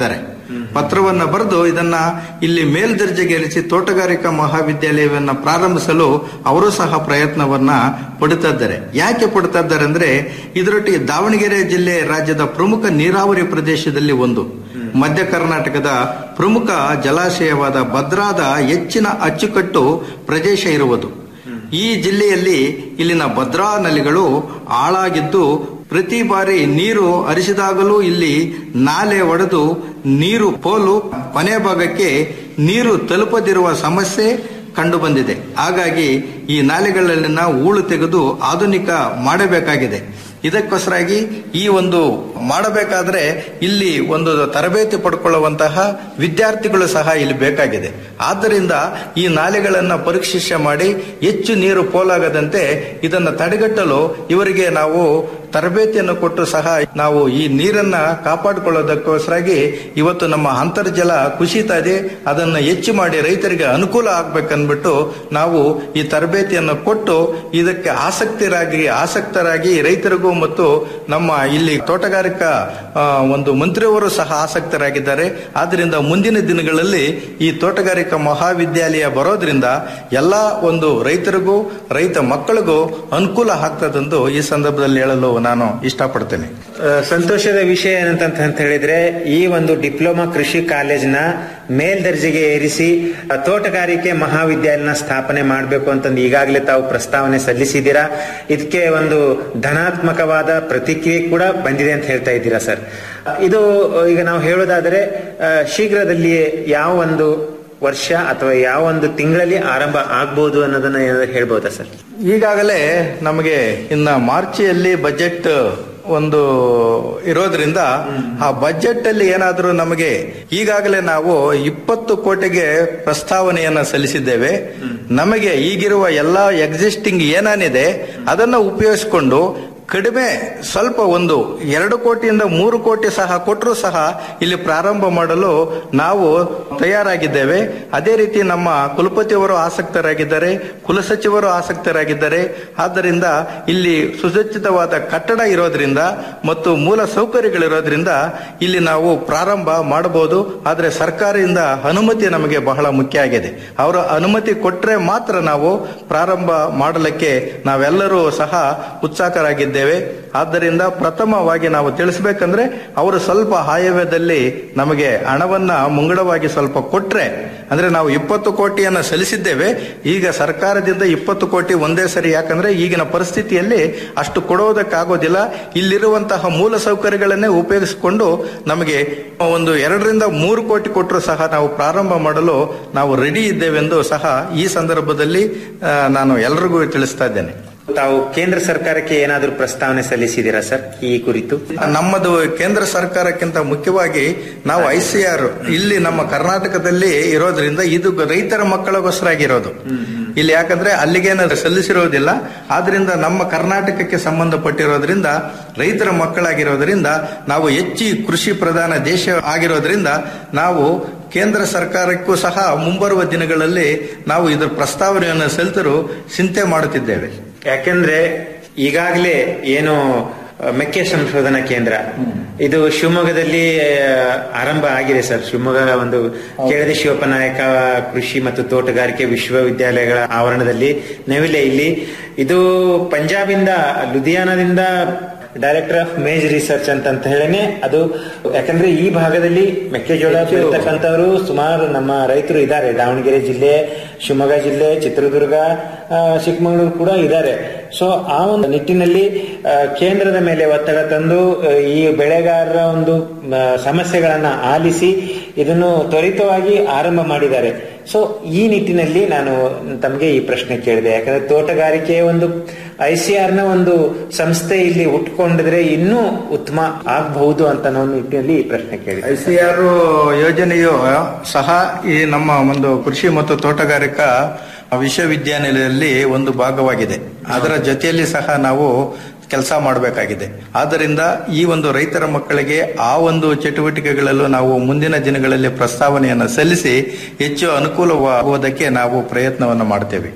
ಪತ್ರವನ್ನ ಬರೆದು ಇದನ್ನ ಇಲ್ಲಿ ಮೇಲ್ದರ್ಜೆಗೇರಿಸಿ ತೋಟಗಾರಿಕಾ ಮಹಾವಿದ್ಯಾಲಯವನ್ನ ಪ್ರಾರಂಭಿಸಲು ಅವರು ಸಹ ಪ್ರಯತ್ನವನ್ನ ಪಡುತ್ತಾ ಇದ್ದಾರೆ ಯಾಕೆ ಪಡುತ್ತಾ ಇದ್ದಾರೆ ಅಂದ್ರೆ ಇದರೊಟ್ಟಿಗೆ ದಾವಣಗೆರೆ ಜಿಲ್ಲೆ ರಾಜ್ಯದ ಪ್ರಮುಖ ನೀರಾವರಿ ಪ್ರದೇಶದಲ್ಲಿ ಒಂದು ಮಧ್ಯ ಕರ್ನಾಟಕದ ಪ್ರಮುಖ ಜಲಾಶಯವಾದ ಭದ್ರಾದ ಹೆಚ್ಚಿನ ಅಚ್ಚುಕಟ್ಟು ಪ್ರದೇಶ ಇರುವುದು ಈ ಜಿಲ್ಲೆಯಲ್ಲಿ ಇಲ್ಲಿನ ಭದ್ರಾ ನದಿಗಳು ಆಳಾಗಿದ್ದು ಪ್ರತಿ ಬಾರಿ ನೀರು ಹರಿಸಿದಾಗಲೂ ಇಲ್ಲಿ ನಾಲೆ ಒಡೆದು ನೀರು ಪೋಲು ಕೊನೆ ಭಾಗಕ್ಕೆ ನೀರು ತಲುಪದಿರುವ ಸಮಸ್ಯೆ ಕಂಡು ಬಂದಿದೆ ಹಾಗಾಗಿ ಈ ನಾಲೆಗಳಲ್ಲಿನ ಹೂಳು ತೆಗೆದು ಆಧುನಿಕ ಮಾಡಬೇಕಾಗಿದೆ ಇದಕ್ಕೋಸ್ಕರಾಗಿ ಈ ಒಂದು ಮಾಡಬೇಕಾದ್ರೆ ಇಲ್ಲಿ ಒಂದು ತರಬೇತಿ ಪಡ್ಕೊಳ್ಳುವಂತಹ ವಿದ್ಯಾರ್ಥಿಗಳು ಸಹ ಇಲ್ಲಿ ಬೇಕಾಗಿದೆ ಆದ್ದರಿಂದ ಈ ನಾಲೆಗಳನ್ನು ಪರೀಕ್ಷೆ ಮಾಡಿ ಹೆಚ್ಚು ನೀರು ಪೋಲಾಗದಂತೆ ಇದನ್ನು ತಡೆಗಟ್ಟಲು ಇವರಿಗೆ ನಾವು ತರಬೇತಿಯನ್ನು ಕೊಟ್ಟು ಸಹ ನಾವು ಈ ನೀರನ್ನ ಕಾಪಾಡಿಕೊಳ್ಳೋದಕ್ಕೋಸ್ಕರಾಗಿ ಇವತ್ತು ನಮ್ಮ ಅಂತರ್ಜಲ ಕುಸಿತಾ ಇದೆ ಅದನ್ನು ಹೆಚ್ಚು ಮಾಡಿ ರೈತರಿಗೆ ಅನುಕೂಲ ಆಗ್ಬೇಕನ್ಬಿಟ್ಟು ನಾವು ಈ ತರಬೇತಿಯನ್ನು ಕೊಟ್ಟು ಇದಕ್ಕೆ ಆಸಕ್ತರಾಗಿ ಆಸಕ್ತರಾಗಿ ರೈತರಿಗೂ ಮತ್ತು ನಮ್ಮ ಇಲ್ಲಿ ತೋಟಗಾರಿಕಾ ಆ, ಒಂದು ಮಂತ್ರಿಯವರು ಸಹ ಆಸಕ್ತರಾಗಿದ್ದಾರೆ ಆದ್ರಿಂದ ಮುಂದಿನ ದಿನಗಳಲ್ಲಿ ಈ ತೋಟಗಾರಿಕಾ ಮಹಾವಿದ್ಯಾಲಯ ಬರೋದ್ರಿಂದ ಎಲ್ಲಾ ಒಂದು ರೈತರಿಗೂ ರೈತ ಮಕ್ಕಳಿಗೂ ಅನುಕೂಲ ಆಗ್ತದಂದು ಈ ಸಂದರ್ಭದಲ್ಲಿ ಹೇಳಲು ನಾನು ಇಷ್ಟಪಡ್ತೇನೆ ಆ, ಸಂತೋಷದ ವಿಷಯ ಏನಂತ ಅಂತ ಹೇಳಿದ್ರೆ ಈ ಒಂದು ಡಿಪ್ಲೊಮಾ ಕೃಷಿ ಕಾಲೇಜ್ನ ಮೇಲ್ದರ್ಜೆಗೆ ಏರಿಸಿ ಆ, ತೋಟಗಾರಿಕೆ ಮಹಾವಿದ್ಯಾಲಯನ ಸ್ಥಾಪನೆ ಮಾಡಬೇಕು ಅಂತಂದು ಈಗಾಗಲೇ ತಾವು ಪ್ರಸ್ತಾವನೆ ಸಲ್ಲಿಸಿದ್ದೀರಾ ಇದಕ್ಕೆ ಒಂದು ಧನಾತ್ಮಕವಾದ ಪ್ರತಿಕ್ರಿಯೆ ಕೂಡ ಬಂದಿದೆ ಅಂತ ಹೇಳ್ತಾ ಇದ್ದೀರಾ ಸರ್ ಇದು ಆ, ಈಗ ನಾವು ಹೇಳೋದಾದ್ರೆ ಆ, ಶೀಘ್ರದಲ್ಲಿಯೇ ಯಾವ ಒಂದು ವರ್ಷ ಅಥವಾ ಯಾವ ಒಂದು ತಿಂಗಳಲ್ಲಿ ಆರಂಭ ಆಗ್ಬೋದು ಅನ್ನೋದನ್ನ ಏನಾದ್ರು ಹೇಳ್ಬೋದಾ ಸರ್ ಈಗಾಗಲೇ ನಮಗೆ ಇನ್ನ ಮಾರ್ಚಿಯಲ್ಲಿ ಬಜೆಟ್ ಒಂದು ಇರೋದ್ರಿಂದ ಆ ಬಜೆಟ್ ಅಲ್ಲಿ ಏನಾದರೂ ನಮಗೆ ಈಗಾಗಲೇ ನಾವು ಇಪ್ಪತ್ತು ಕೋಟಿಗೆ ಪ್ರಸ್ತಾವನೆಯನ್ನ ಸಲ್ಲಿಸಿದ್ದೇವೆ ನಮಗೆ ಈಗಿರುವ ಎಲ್ಲಾ ಎಕ್ಸಿಸ್ಟಿಂಗ್ ಏನೇನಿದೆ ಅದನ್ನ ಉಪಯೋಗಿಸಿಕೊಂಡು ಕಡಿಮೆ ಸ್ವಲ್ಪ ಒಂದು ಎರಡು ಕೋಟಿಯಿಂದ ಮೂರು ಕೋಟಿ ಸಹ ಕೊಟ್ಟರು ಸಹ ಇಲ್ಲಿ ಪ್ರಾರಂಭ ಮಾಡಲು ನಾವು ತಯಾರಾಗಿದ್ದೇವೆ ಅದೇ ರೀತಿ ನಮ್ಮ ಕುಲಪತಿಯವರು ಆಸಕ್ತರಾಗಿದ್ದಾರೆ ಕುಲಸಚಿವರು ಆಸಕ್ತರಾಗಿದ್ದಾರೆ ಆದ್ದರಿಂದ ಇಲ್ಲಿ ಸುಸಜ್ಜಿತವಾದ ಕಟ್ಟಡ ಇರೋದ್ರಿಂದ ಮತ್ತು ಮೂಲ ಸೌಕರ್ಯಗಳಿರೋದ್ರಿಂದ ಇಲ್ಲಿ ನಾವು ಪ್ರಾರಂಭ ಮಾಡಬಹುದು ಆದರೆ ಸರ್ಕಾರದಿಂದ ಅನುಮತಿ ನಮಗೆ ಬಹಳ ಮುಖ್ಯ ಆಗಿದೆ ಅವರ ಅನುಮತಿ ಕೊಟ್ಟರೆ ಮಾತ್ರ ನಾವು ಪ್ರಾರಂಭ ಮಾಡಲಿಕ್ಕೆ ನಾವೆಲ್ಲರೂ ಸಹ ಉತ್ಸಾಹರಾಗಿದ್ದೇವೆ ಆದ್ದರಿಂದ ಪ್ರಥಮವಾಗಿ ನಾವು ತಿಳಿಸಬೇಕಂದ್ರೆ ಅವರು ಸ್ವಲ್ಪ ಆಯವ್ಯದಲ್ಲಿ ನಮಗೆ ಹಣವನ್ನ ಮುಂಗಡವಾಗಿ ಸ್ವಲ್ಪ ಕೊಟ್ರೆ ಅಂದ್ರೆ ನಾವು ಇಪ್ಪತ್ತು ಕೋಟಿಯನ್ನ ಸಲ್ಲಿಸಿದ್ದೇವೆ ಈಗ ಸರ್ಕಾರದಿಂದ ಇಪ್ಪತ್ತು ಕೋಟಿ ಒಂದೇ ಸರಿ ಯಾಕಂದ್ರೆ ಈಗಿನ ಪರಿಸ್ಥಿತಿಯಲ್ಲಿ ಅಷ್ಟು ಕೊಡೋದಕ್ಕಾಗೋದಿಲ್ಲ ಇಲ್ಲಿರುವಂತಹ ಮೂಲ ಸೌಕರ್ಯಗಳನ್ನೇ ಉಪಯೋಗಿಸಿಕೊಂಡು ನಮಗೆ ಒಂದು ಎರಡರಿಂದ ಮೂರು ಕೋಟಿ ಕೊಟ್ಟರು ಸಹ ನಾವು ಪ್ರಾರಂಭ ಮಾಡಲು ನಾವು ರೆಡಿ ಇದ್ದೇವೆಂದು ಸಹ ಈ ಸಂದರ್ಭದಲ್ಲಿ ಆ, ನಾನು ಎಲ್ರಿಗೂ ತಿಳಿಸ್ತಾ ಇದ್ದೇನೆ ತಾವು ಕೇಂದ್ರ ಸರ್ಕಾರಕ್ಕೆ ಏನಾದರೂ ಪ್ರಸ್ತಾವನೆ ಸಲ್ಲಿಸಿದ್ದೀರಾ ಸರ್ ಈ ಕುರಿತು ನಮ್ಮದು ಕೇಂದ್ರ ಸರ್ಕಾರಕ್ಕಿಂತ ಮುಖ್ಯವಾಗಿ ನಾವು ಐ ಸಿ ಆರ್ ಇಲ್ಲಿ ನಮ್ಮ ಕರ್ನಾಟಕದಲ್ಲಿ ಇರೋದ್ರಿಂದ ಇದು ರೈತರ ಮಕ್ಕಳಿಗೋಸ್ಕರಾಗಿರೋದು ಇಲ್ಲಿ ಯಾಕಂದ್ರೆ ಅಲ್ಲಿಗೇನು ಸಲ್ಲಿಸಿರೋದಿಲ್ಲ ಆದ್ರಿಂದ ನಮ್ಮ ಕರ್ನಾಟಕಕ್ಕೆ ಸಂಬಂಧಪಟ್ಟಿರೋದ್ರಿಂದ ರೈತರ ಮಕ್ಕಳಾಗಿರೋದ್ರಿಂದ ನಾವು ಹೆಚ್ಚು ಕೃಷಿ ಪ್ರಧಾನ ದೇಶ ಆಗಿರೋದ್ರಿಂದ ನಾವು ಕೇಂದ್ರ ಸರ್ಕಾರಕ್ಕೂ ಸಹ ಮುಂಬರುವ ದಿನಗಳಲ್ಲಿ ನಾವು ಇದರ ಪ್ರಸ್ತಾವನೆಯನ್ನು ಸಲ್ಲಿಸಲು ಚಿಂತೆ ಮಾಡುತ್ತಿದ್ದೇವೆ ಯಾಕೆಂದ್ರೆ ಈಗಾಗಲೇ ಏನು ಆ, ಮೆಕ್ಕೆ ಸಂಶೋಧನಾ ಕೇಂದ್ರ ಇದು ಶಿವಮೊಗ್ಗದಲ್ಲಿ ಆ, ಆರಂಭ ಆಗಿದೆ ಸರ್ ಶಿವಮೊಗ್ಗ ಒಂದು ಕೆಳದಿ ಶಿವಪ್ಪನಾಯಕ ಕೃಷಿ ಮತ್ತು ತೋಟಗಾರಿಕೆ ವಿಶ್ವವಿದ್ಯಾಲಯಗಳ ಆವರಣದಲ್ಲಿ ನೆವಿಲೆ ಇಲ್ಲಿ ಇದು ಪಂಜಾಬಿಂದ ಲುಧಿಯಾನದಿಂದ ಡೈರೆಕ್ಟರ್ ಆಫ್ ಮೇಜ್ ರಿಸರ್ಚ್ ಅಂತ ಅಂತ ಹೇಳೇನೆ ಅದು ಯಾಕಂದ್ರೆ ಈ ಭಾಗದಲ್ಲಿ ಮೆಕ್ಕೆಜೋಳ ಬೆಳೀತಕ್ಕಂಥವ್ರು ಸುಮಾರು ನಮ್ಮ ರೈತರು ಇದ್ದಾರೆ ದಾವಣಗೆರೆ ಜಿಲ್ಲೆ ಶಿವಮೊಗ್ಗ ಜಿಲ್ಲೆ ಚಿತ್ರದುರ್ಗ ಆ, ಚಿಕ್ಕಮಗಳೂರು ಕೂಡ ಇದ್ದಾರೆ ಸೊ ಆ ಒಂದು ನಿಟ್ಟಿನಲ್ಲಿ ಆ, ಕೇಂದ್ರದ ಮೇಲೆ ಒತ್ತಡ ತಂದು ಆ, ಈ ಬೆಳೆಗಾರರ ಒಂದು ಆ, ಸಮಸ್ಯೆಗಳನ್ನ ಆಲಿಸಿ ಇದನ್ನು ತ್ವರಿತವಾಗಿ ಆರಂಭ ಮಾಡಿದ್ದಾರೆ ಸೊ ಈ ನಿಟ್ಟಿನಲ್ಲಿ ನಾನು ತಮಗೆ ಈ ಪ್ರಶ್ನೆ ಕೇಳಿದೆ ಯಾಕಂದ್ರೆ ತೋಟಗಾರಿಕೆಯ ಒಂದು ಐ ಸಿ ಆರ್ ನ ಒಂದು ಸಂಸ್ಥೆ ಇಲ್ಲಿ ಉಟ್ಕೊಂಡಿದ್ರೆ ಇನ್ನೂ ಉತ್ತಮ ಆಗಬಹುದು ಅಂತ ಅನ್ನೋ ಒಂದು ನಿಟ್ಟಿನಲ್ಲಿ ಈ ಪ್ರಶ್ನೆ ಕೇಳಿದೆ ಐ ಸಿ ಆರ್ ಯೋಜನೆಯು ಸಹ ಈ ನಮ್ಮ ಒಂದು ಕೃಷಿ ಮತ್ತು ತೋಟಗಾರಿಕಾ ವಿಶ್ವವಿದ್ಯಾನಿಲಯದಲ್ಲಿ ಒಂದು ಭಾಗವಾಗಿದೆ ಅದರ ಜೊತೆಯಲ್ಲಿ ಸಹ ನಾವು ಕೆಲಸ ಮಾಡಬೇಕಾಗಿದೆ ಆದ್ದರಿಂದ ಈ ಒಂದು ರೈತರ ಮಕ್ಕಳಿಗೆ ಆ ಒಂದು ಚಟುವಟಿಕೆಗಳಲ್ಲೂ ನಾವು ಮುಂದಿನ ದಿನಗಳಲ್ಲಿ ಪ್ರಸ್ತಾವನೆಯನ್ನು ಸಲ್ಲಿಸಿ ಹೆಚ್ಚು ಅನುಕೂಲವಾಗುವುದಕ್ಕೆ ನಾವು ಪ್ರಯತ್ನವನ್ನು ಮಾಡ್ತೇವೆ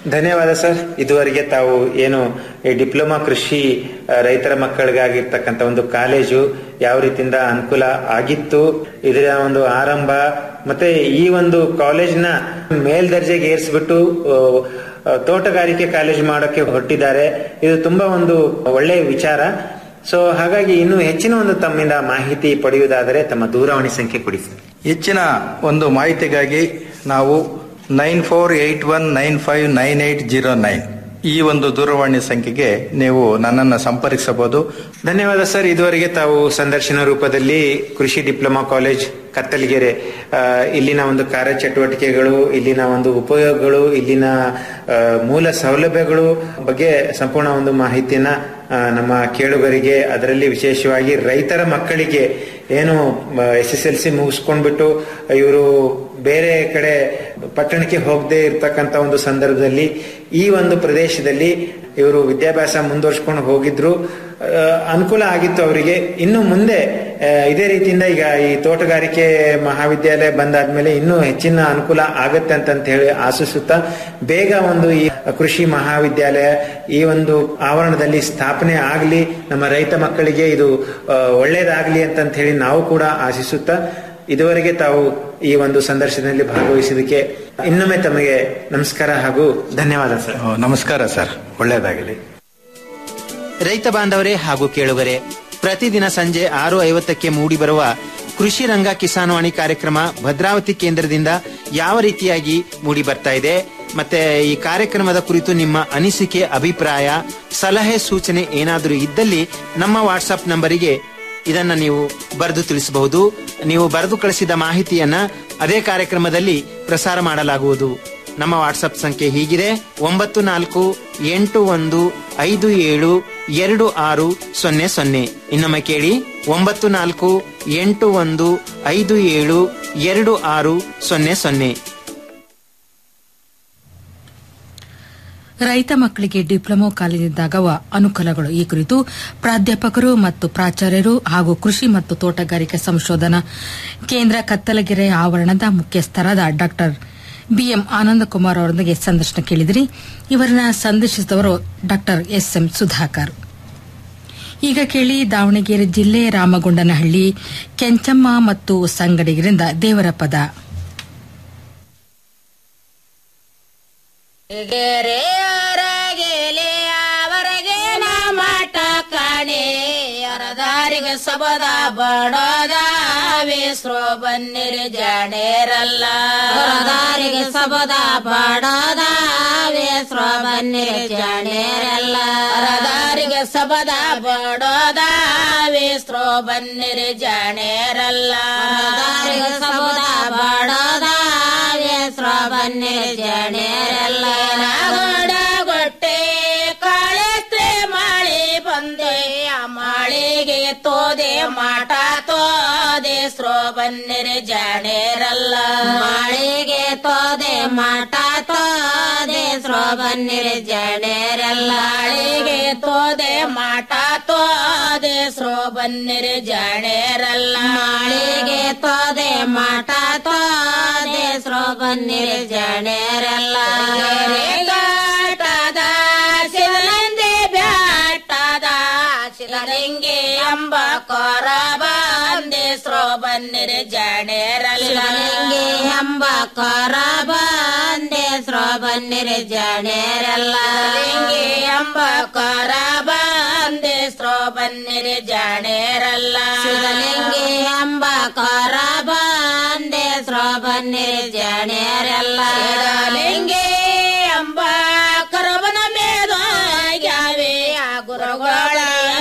ಧನ್ಯವಾದ ಸರ್ ಇದುವರೆಗೆ ತಾವು ಏನು ಈ ಡಿಪ್ಲೊಮಾ ಕೃಷಿ ಆ, ರೈತರ ಮಕ್ಕಳಿಗಾಗಿರ್ತಕ್ಕಂಥ ಒಂದು ಕಾಲೇಜು ಯಾವ ರೀತಿಯಿಂದ ಅನುಕೂಲ ಆಗಿತ್ತು ಇದರ ಒಂದು ಆರಂಭ ಮತ್ತೆ ಈ ಒಂದು ಕಾಲೇಜ್ನ ಮೇಲ್ದರ್ಜೆಗೆ ಏರಿಸ್ಬಿಟ್ಟು ಆ, ಆ, ತೋಟಗಾರಿಕೆ ಕಾಲೇಜು ಮಾಡೋಕೆ ಹೊರಟಿದ್ದಾರೆ ಇದು ತುಂಬಾ ಒಂದು ಒಳ್ಳೆಯ ವಿಚಾರ ಸೊ ಹಾಗಾಗಿ ಇನ್ನು ಹೆಚ್ಚಿನ ಒಂದು ತಮ್ಮಿಂದ ಮಾಹಿತಿ ಪಡೆಯುವುದಾದರೆ ತಮ್ಮ ದೂರವಾಣಿ ಸಂಖ್ಯೆ ಕೊಡಿ ಸರ್ ಹೆಚ್ಚಿನ ಒಂದು ಮಾಹಿತಿಗಾಗಿ ನಾವು nine four eight one nine five nine eight zero nine ಈ ಒಂದು ದೂರವಾಣಿ ಸಂಖ್ಯೆಗೆ ನೀವು ನನ್ನನ್ನು ಸಂಪರ್ಕಿಸಬಹುದು ಧನ್ಯವಾದ ಸರ್ ಇದುವರೆಗೆ ತಾವು ಸಂದರ್ಶನ ರೂಪದಲ್ಲಿ ಕೃಷಿ ಡಿಪ್ಲೊಮಾ ಕಾಲೇಜ್ ಕತ್ತಲಗೆರೆ ಆ, ಇಲ್ಲಿನ ಒಂದು ಕಾರ್ಯಚಟುವಟಿಕೆಗಳು ಇಲ್ಲಿನ ಒಂದು ಉಪಯೋಗಗಳು ಇಲ್ಲಿನ ಆ, ಮೂಲ ಸೌಲಭ್ಯಗಳು ಬಗ್ಗೆ ಸಂಪೂರ್ಣ ಒಂದು ಮಾಹಿತಿಯನ್ನ ಆ, ನಮ್ಮ ಕೇಳುಗರಿಗೆ ಅದರಲ್ಲಿ ವಿಶೇಷವಾಗಿ ರೈತರ ಮಕ್ಕಳಿಗೆ ಏನು ಎಸ್ ಎಸ್ ಎಲ್ ಸಿ ಮುಗಿಸ್ಕೊಂಡ್ಬಿಟ್ಟು ಇವರು ಬೇರೆ ಕಡೆ ಪಟ್ಟಣಕ್ಕೆ ಹೋಗದೆ ಇರ್ತಕ್ಕಂತ ಒಂದು ಸಂದರ್ಭದಲ್ಲಿ ಈ ಒಂದು ಪ್ರದೇಶದಲ್ಲಿ ಇವರು ವಿದ್ಯಾಭ್ಯಾಸ ಮುಂದುವರ್ಸ್ಕೊಂಡು ಹೋಗಿದ್ರು ಆ, ಅನುಕೂಲ ಆಗಿತ್ತು ಅವರಿಗೆ ಇನ್ನು ಮುಂದೆ ಆ, ಇದೇ ರೀತಿಯಿಂದ ಈಗ ಈ ತೋಟಗಾರಿಕೆ ಮಹಾವಿದ್ಯಾಲಯ ಬಂದಾದ್ಮೇಲೆ ಇನ್ನೂ ಹೆಚ್ಚಿನ ಅನುಕೂಲ ಆಗತ್ತೆ ಅಂತ ಹೇಳಿ ಆಶಿಸುತ್ತಾ ಬೇಗ ಒಂದು ಈ ಕೃಷಿ ಮಹಾವಿದ್ಯಾಲಯ ಈ ಒಂದು ಆವರಣದಲ್ಲಿ ಸ್ಥಾಪನೆ ಆಗಲಿ ನಮ್ಮ ರೈತ ಮಕ್ಕಳಿಗೆ ಇದು ಆ, ಒಳ್ಳೇದಾಗ್ಲಿ ಅಂತ ಹೇಳಿ ನಾವು ಕೂಡ ಆಶಿಸುತ್ತಾ ಇದುವರೆಗೆ ತಾವು ಈ ಒಂದು ಸಂದರ್ಶನದಲ್ಲಿ ಭಾಗವಹಿಸಿದಕ್ಕೆ ಇನ್ನೊಮ್ಮೆ ತಮಗೆ ನಮಸ್ಕಾರ ಹಾಗೂ ಧನ್ಯವಾದ ಸರ್ ನಮಸ್ಕಾರ ಸರ್ ಒಳ್ಳೆಯದಾಗಲಿ ರೈತ ಬಾಂಧವರೇ ಹಾಗೂ ಕೇಳುಗರೆ ಪ್ರತಿದಿನ ಸಂಜೆ ಆರು ಐವತ್ತಕ್ಕೆ ಮೂಡಿಬರುವ ಕೃಷಿ ರಂಗ ಕಿಸಾನ್ವಾಣಿ ಕಾರ್ಯಕ್ರಮ ಭದ್ರಾವತಿ ಕೇಂದ್ರದಿಂದ ಯಾವ ರೀತಿಯಾಗಿ ಮೂಡಿ ಬರ್ತಾ ಇದೆ ಮತ್ತೆ ಈ ಕಾರ್ಯಕ್ರಮದ ಕುರಿತು ನಿಮ್ಮ ಅನಿಸಿಕೆ ಅಭಿಪ್ರಾಯ ಸಲಹೆ ಸೂಚನೆ ಏನಾದರೂ ಇದ್ದಲ್ಲಿ ನಮ್ಮ ವಾಟ್ಸ್ಆಪ್ ನಂಬರಿಗೆ ಇದನ್ನ ನೀವು ಬರೆದು ತಿಳಿಸಬಹುದು ನೀವು ಬರೆದು ಕಳಿಸಿದ ಮಾಹಿತಿಯನ್ನ ಅದೇ ಕಾರ್ಯಕ್ರಮದಲ್ಲಿ ಪ್ರಸಾರ ಮಾಡಲಾಗುವುದು ನಮ್ಮ ವಾಟ್ಸಪ್ ಸಂಖ್ಯೆ ಹೀಗಿದೆ ಒಂಬತ್ತು ನಾಲ್ಕು ಎಂಟು ಒಂದು ಐದು ಏಳು ಎರಡು ಆರು ಸೊನ್ನೆ ಸೊನ್ನೆ ಇನ್ನೊಮ್ಮೆ ಕೇಳಿ ಒಂಬತ್ತು ನಾಲ್ಕು ಎಂಟು ಒಂದು ಐದು ಏಳು ಎರಡು ಆರು ಸೊನ್ನೆ ಸೊನ್ನೆ ರೈತ ಮಕ್ಕಳಿಗೆ ಡಿಪ್ಲೊಮೊ ಕಾಲೇಜಿದ್ದಾಗವ ಅನುಕೂಲಗಳು ಈ ಕುರಿತು ಪ್ರಾಧ್ಯಾಪಕರು ಮತ್ತು ಪ್ರಾಚಾರ್ಯರು ಹಾಗೂ ಕೃಷಿ ಮತ್ತು ತೋಟಗಾರಿಕೆ ಸಂಶೋಧನಾ ಕೇಂದ್ರ ಕತ್ತಲಗೆರೆ ಆವರಣದ ಮುಖ್ಯಸ್ಥರಾದ ಡಾಕ್ಟರ್ ಬಿಎಂ ಆನಂದಕುಮಾರ್ ಅವರೊಂದಿಗೆ ಸಂದರ್ಶನ ಕೇಳಿದಿರಿ ಇವರನ್ನ ಸಂದರ್ಶಿಸಿದವರು ಡಾಕ್ಟರ್ ಎಸ್ ಎಂ ಸುಧಾಕರ್ ಈಗ ಕೇಳಿ ದಾವಣಗೆರೆ ಜಿಲ್ಲೆ ರಾಮಗೊಂಡನಹಳ್ಳಿ ಕೆಂಚಮ್ಮ ಮತ್ತು ಸಂಗಡಿಗರಿಂದ ದೇವರ ಪದ ಅವರಗೇನ ಮಾಟ ಕಾಣೆ ಅರದಾರಿಗೆ ಸಬದ ಬಡೋದ ವೇಸ್ರೋ ಬನ್ನಿರಿ ಜಾಡೇರಲ್ಲ ಅರದಾರಿಗೆ ಸಬದ ಬಡೋದ ವೇಸ್ರೋ ಬನ್ನಿರಿ ಜಾಡೇರಲ್ಲ ಅರದಾರಿಗೆ ಸಬದ ಬಡೋದ ವೇಸ್ರೋ ಬನ್ನಿರಿ ಜಾಡೇರಲ್ಲ ಅರದಾರಿಗೆ ಸಬದ ಬಡೋದ ವೇಸ್ರೋ ಬನ್ನಿರಿ ಜಾಡೇರಲ್ಲ ನಾಗೋಡ ಗೊಟ್ಟೆ ಕಾಳೆತ್ರೆ ಮಾಳಿ ಬಂದೆ ಆ ಮಾಳಿಗೆ ತೋದೆ ಮಾಟ ತೋದೆ ಸ್ರೋ ಬನ್ನಿರೆ ಜಾಡೇರಲ್ಲ ಮಾಳಿಗೆ ತೋದೆ ಮಾಟ ತೋದೆ ಸ್ರೋ ಬನ್ನಿರೆ ಜಾಡೇರಲ್ಲ ಮಾಳಿಗೆ ತೋದೆ ಮಾಟ ತೋದೆ ಸ್ರೋ ಬನ್ನಿರೆ ಜಾಡೇರಲ್ಲ ಮಾಳಿಗೆ ತೋದೆ ಮಾಟ ತೋದೆ ಸ್ರೋ ಬನ್ನಿರೆ ಜಾಡೇರಲ್ಲ ಗಾಟದ ಶಿವನಂದಿ ಬ್ಯಾಟದ ಶಿವಲಿಂಗಿ ಅಂಬ ಕೊರ ಬಂದೆ ಸ್ರೋ ಬನ್ನಿರೆ ಜಾಡೇರಲ್ಲ ಶಿವಲಿಂಗಿ ಎಂಬ ಕೊರ ಬಂದೆ ಸ್ರೋ ಬನ್ನಿರೆ ಜಾಡೇರಲ್ಲ ಲಿಂಗಿ ಎಂಬ ಕೊರ ಬಂದೆ ಸ್ರೋ ಬನ್ನಿರೆ ಜಾಡೇರಲ್ಲ ಶಿವಲಿಂಗಿ ಎಂಬ ಕೊರ ಬಂದೆ ಸ್ರೋ ಬನ್ನಿರೆ ಜಾಡೇರಲ್ಲ ಶಿವಲಿಂಗಿ ಎಂಬ ಕರವನ ಮೇದಾಗ್ಯಾವೆ ಆ ಗುರುಗಳ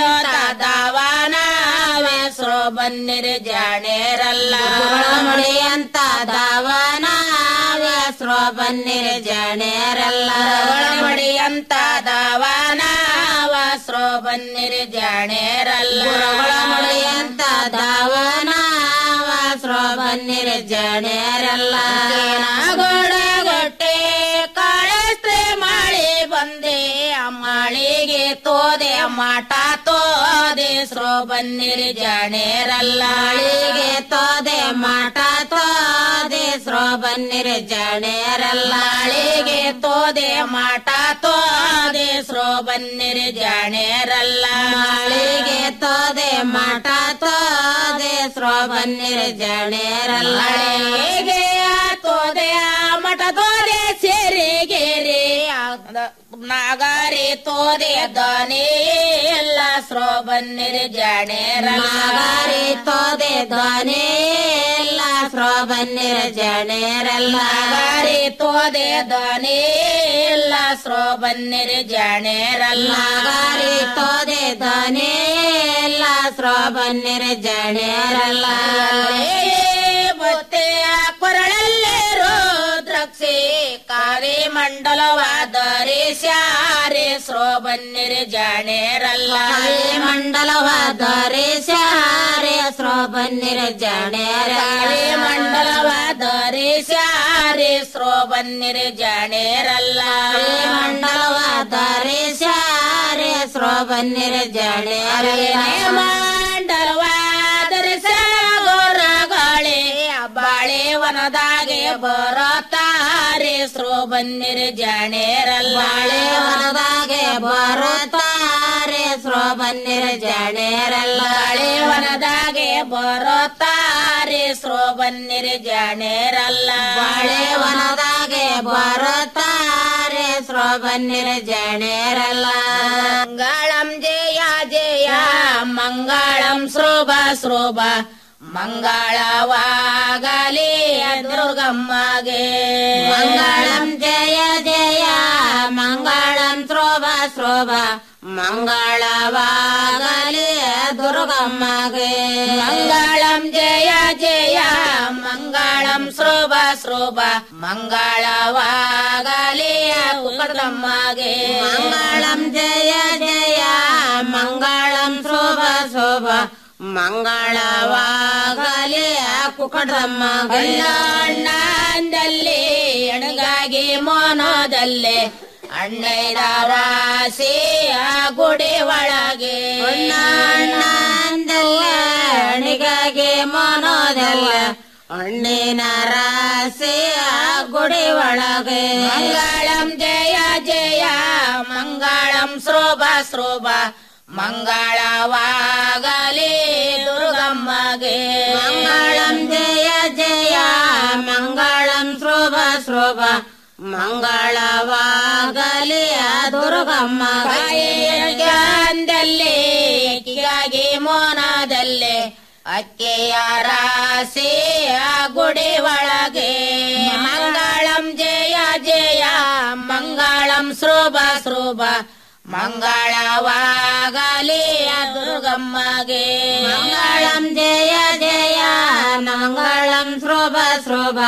ದಾವನವೇ ಸ್ರೋ ಬನ್ನಿರೆ ಜಾಡೇರಲ್ಲ ಮಳಿ ಅಂತ ದಾವನವೇ ಸ್ರೋ ಬನ್ನಿರೆ ಜಾಡೇರಲ್ಲ ಮಳಿ ಅಂತ ದಾವನವ ಸ್ರೋ ಬನ್ನಿರೆ ಜಾಡೇರಲ್ಲ ಮಳಿ ಅಂತ ದಾವನವ ಸ್ರೋ ಬನ್ನಿರೆ ಜಾಡೇರಲ್ಲ ಗೋಡ ಗೊಟ್ಟೆ ಕಾಳಸ್ತ್ರೆ ಮಾಳಿ ಬಂದೆ ಆ ಮಾಳಿಗೆ ತೋದೆ ಮಾಟ ತೋದೆ ಸ್ರೋ ಬನ್ನಿರಿ ಜಾಣೇರಲ್ಲ ನಾಳಿಗೆ ತೋದೆ ಮಾಟ ತೋದೆ ಸ್ರೋ ಬನ್ನಿರಿ ಜಾಣೇರಲ್ಲ ನಾಳಿಗೆ ತೋದೆ ಮಾಟ ತೋದೆ ಸ್ರೋ ಬನ್ನಿರಿ ಜಾಣೇರಲ್ಲ ನಾಳಿಗೆ ತೋದೆ ಮಾಟ ತೋದೆ ಸ್ರೋ ಬನ್ನಿರಿ ಜಾಣೇರಲ್ಲ ನಾಳಿಗೆ ತೋದೆ ಮಠ ತೋದೆ ಸೇರಿಗೇರಿ ನಾಗಾರಿ ತೋದೆ ದಾನಿ ಎಲ್ಲ ಸ್ರೋ ಬನ್ನಿರಿ ಜಾಣೇರಲ್ಲ ನಾಗಾರಿ ತೋದೆ ದಾನಿ ಎಲ್ಲ ಸ್ರೋ ಬನ್ನಿರಿ ಜಾಣೇರಲ್ಲ ನಾಗಾರಿ ತೋದೆ ದಾನಿ ಎಲ್ಲ ಸ್ರೋ ಬನ್ನಿರಿ ಜಾಣೇರಲ್ಲ ನಾಗಾರಿ ತೋದೆ ದಾನಿ ಎಲ್ಲ ಸ್ರೋ ಬನ್ನಿರಿ ಜಾಣೇರಲ್ಲ ಬೊತ್ತೆಯ ಕೊರಳಲ್ಲೇ ರುದ್ರಕ್ಷಿ ಕಾರಿ ಮಂಡಲವಾದರೆ ಸ್ಯಾರೆ ಸ್ರೋ ಬನ್ನಿರಿ ಜಾಣೇರಲ್ಲ ಮಂಡಲವಾದರೆ ಸ್ಯಾರೆ ಸ್ರೋ ಬನ್ನಿರಿ ಜಾಣೇರಲ್ಲ ಮಂಡಲವಾದರೆ ಸ್ಯಾರೆ ಸ್ರೋ ಬನ್ನಿರಿ ಜಾಣೇರಲ್ಲ ಮಂಡಲವಾದರೆ ಸ್ಯಾರೆ ಸ್ರೋ ಬನ್ನಿರಿ ಜಾಣೇರಲ್ಲ ಮಂಡಲವಾದರೆ ಸಾಗೋರಗಳೇ ಬಾಳೆ ವನದಾಗೆ ಬರತಾರೆ ಸ್ರೋ ಬನ್ನಿರಿ ಜಾಣೇರಲ್ಲ ಬಾಳೆ ವನದಾಗೆ ಬರುತ್ತಾರೆ ಸ್ರೋ ಬನ್ನಿರಿ ಜಾಣೇರಲ್ಲ ಬಾಳೆ ವನದಾಗೆ ಬರುತ್ತಾರೆ ಸ್ರೋ ಬನ್ನಿರಿ ಜಾಣೇರಲ್ಲ ಬಾಳೆ ವನದಾಗೆ ಬರುತ್ತಾರೆ ಸ್ರೋ ಬನ್ನಿರಿ ಜಾಣೇರಲ್ಲ ಮಂಗಳಂ ಜಯ ಜಯ ಮಂಗಳಂ ಶ್ರೋಭ ಶ್ರೋಭ ಮಂಗಳವಾಗಲಿ ದುರ್ಗಮ್ಮಗೆ ಮಂಗಳಂ ಜಯ ಜಯ ಮಂಗಳಂ ಶ್ರೋಭ ಶ್ರೋಭ ಮಂಗಳವಾಗಲಿ ದುರ್ಗಮ್ಮಗೆ ಮಂಗಳಂ ಜಯ ಜಯ ಮಂಗಳಂ ಶ್ರೋಭ ಶ್ರೋಭ ಮಂಗಳವಾಗಲಿ ದುರ್ಗಮ್ಮಗೆ ಮಂಗಳಂ ಜಯ ಜಯ ಮಂಗಳಂ ಶೋಭ ಶೋಭ ಮಂಗಳವಾಗಲಿ ಕುಕಡ್ರಮ್ಮ ಅಣ್ಣಂದಲ್ಲಿ ಎಣಗಾಗಿ ಮೋನದಲ್ಲಿ ಅಣ್ಣೈದ ರಾಶಿ ಆ ಗುಡಿ ಒಳಗೆ ಅಣ್ಣಂದಲ್ಲಿ ಅಣಿಗಾಗಿ ಮೋನೋದಲ್ಲ ಹಣ್ಣಿನ ರಾಶಿ ಆ ಗುಡಿ ಒಳಗೆ ಮಂಗಳಂ ಜಯ ಜಯ ಮಂಗಳಂ ಶ್ರೋಭ ಶ್ರೋಭ ಮಂಗಳವಾಗಲಿ ದುರ್ಗಮ್ಮಗೆ ಮಂಗಳಂ ಜಯ ಜಯ ಮಂಗಳಂ ಶ್ರೋಭ ಶ್ರೋಭ ಮಂಗಳವಾಗಲಿ ದುರ್ಗಮ್ಮ ಅಂದಲ್ಲಿ ಕಿಗಾಗಿ ಮೋನದಲ್ಲಿ ಅಕ್ಕೆಯ ರಾಶಿ ಆ ಗುಡಿ ಒಳಗೆ ಮಂಗಳಂ ಜಯ ಜಯ ಮಂಗಳಂ ಶ್ರೋಭ ಶ್ರೋಭ ಮಂಗಳವಾಗಲಿ ದುರ್ಗಮ್ಮಗೆ ಮಂಗಳಂ ಜಯ ಜಯ ಮಂಗಳಂ ಶ್ರೋಭ ಶ್ರೋಭ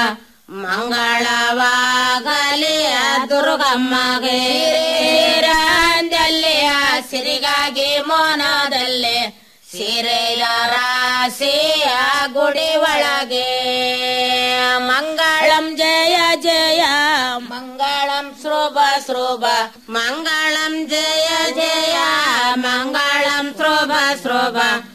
ಮಂಗಳವಾಗಲಿ ದುರ್ಗಮ್ಮಗೆ ರಂದಲ್ಲಿ ಸಿರಿಗಾಗಿ ಮೋನದಲ್ಲಿ ಸೀರೆಯ ರಾಶಿ ಆ ಗುಡಿ ಒಳಗೆ ಮಂಗಳಂ ಜಯ ಜಯ ಮಂಗಳಂ ಶ್ರೋಭ ಶ್ರೋಭ ಮಂಗಳಂ ಜಯ ಜಯ ಮಂಗಳಂ ಶ್ರೋಭ ಶೋಭ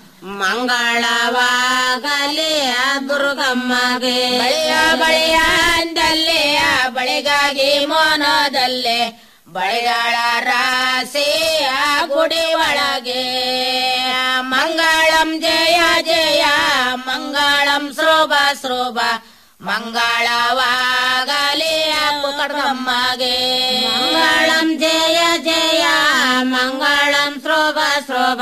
ಮಂಗಳವಾಗಲಿ ದುರ್ಗಮ್ಮಗೆ ಬಳಿಯ ಬಳಿಯ ಅಂದಲ್ಲಿ ಬಳಿಗಾಗಿ ಮೋನದಲ್ಲಿ ಬಳಿಗಳ ರಾಶಿ ಆ ಗುಡಿ ಒಳಗೆ ಮಂಗಳಂ ಜಯ ಜಯ ಮಂಗಳಂ ಶೋಭ ಶೋಭ ಮಂಗಳವಾಗಲಿ ಕಡ್ಗಮ್ಮಗೆ ಮಂಗಳಂ ಜಯ ಜಯ ಮಂಗಳಂ ಶೋಭ ಶೋಭ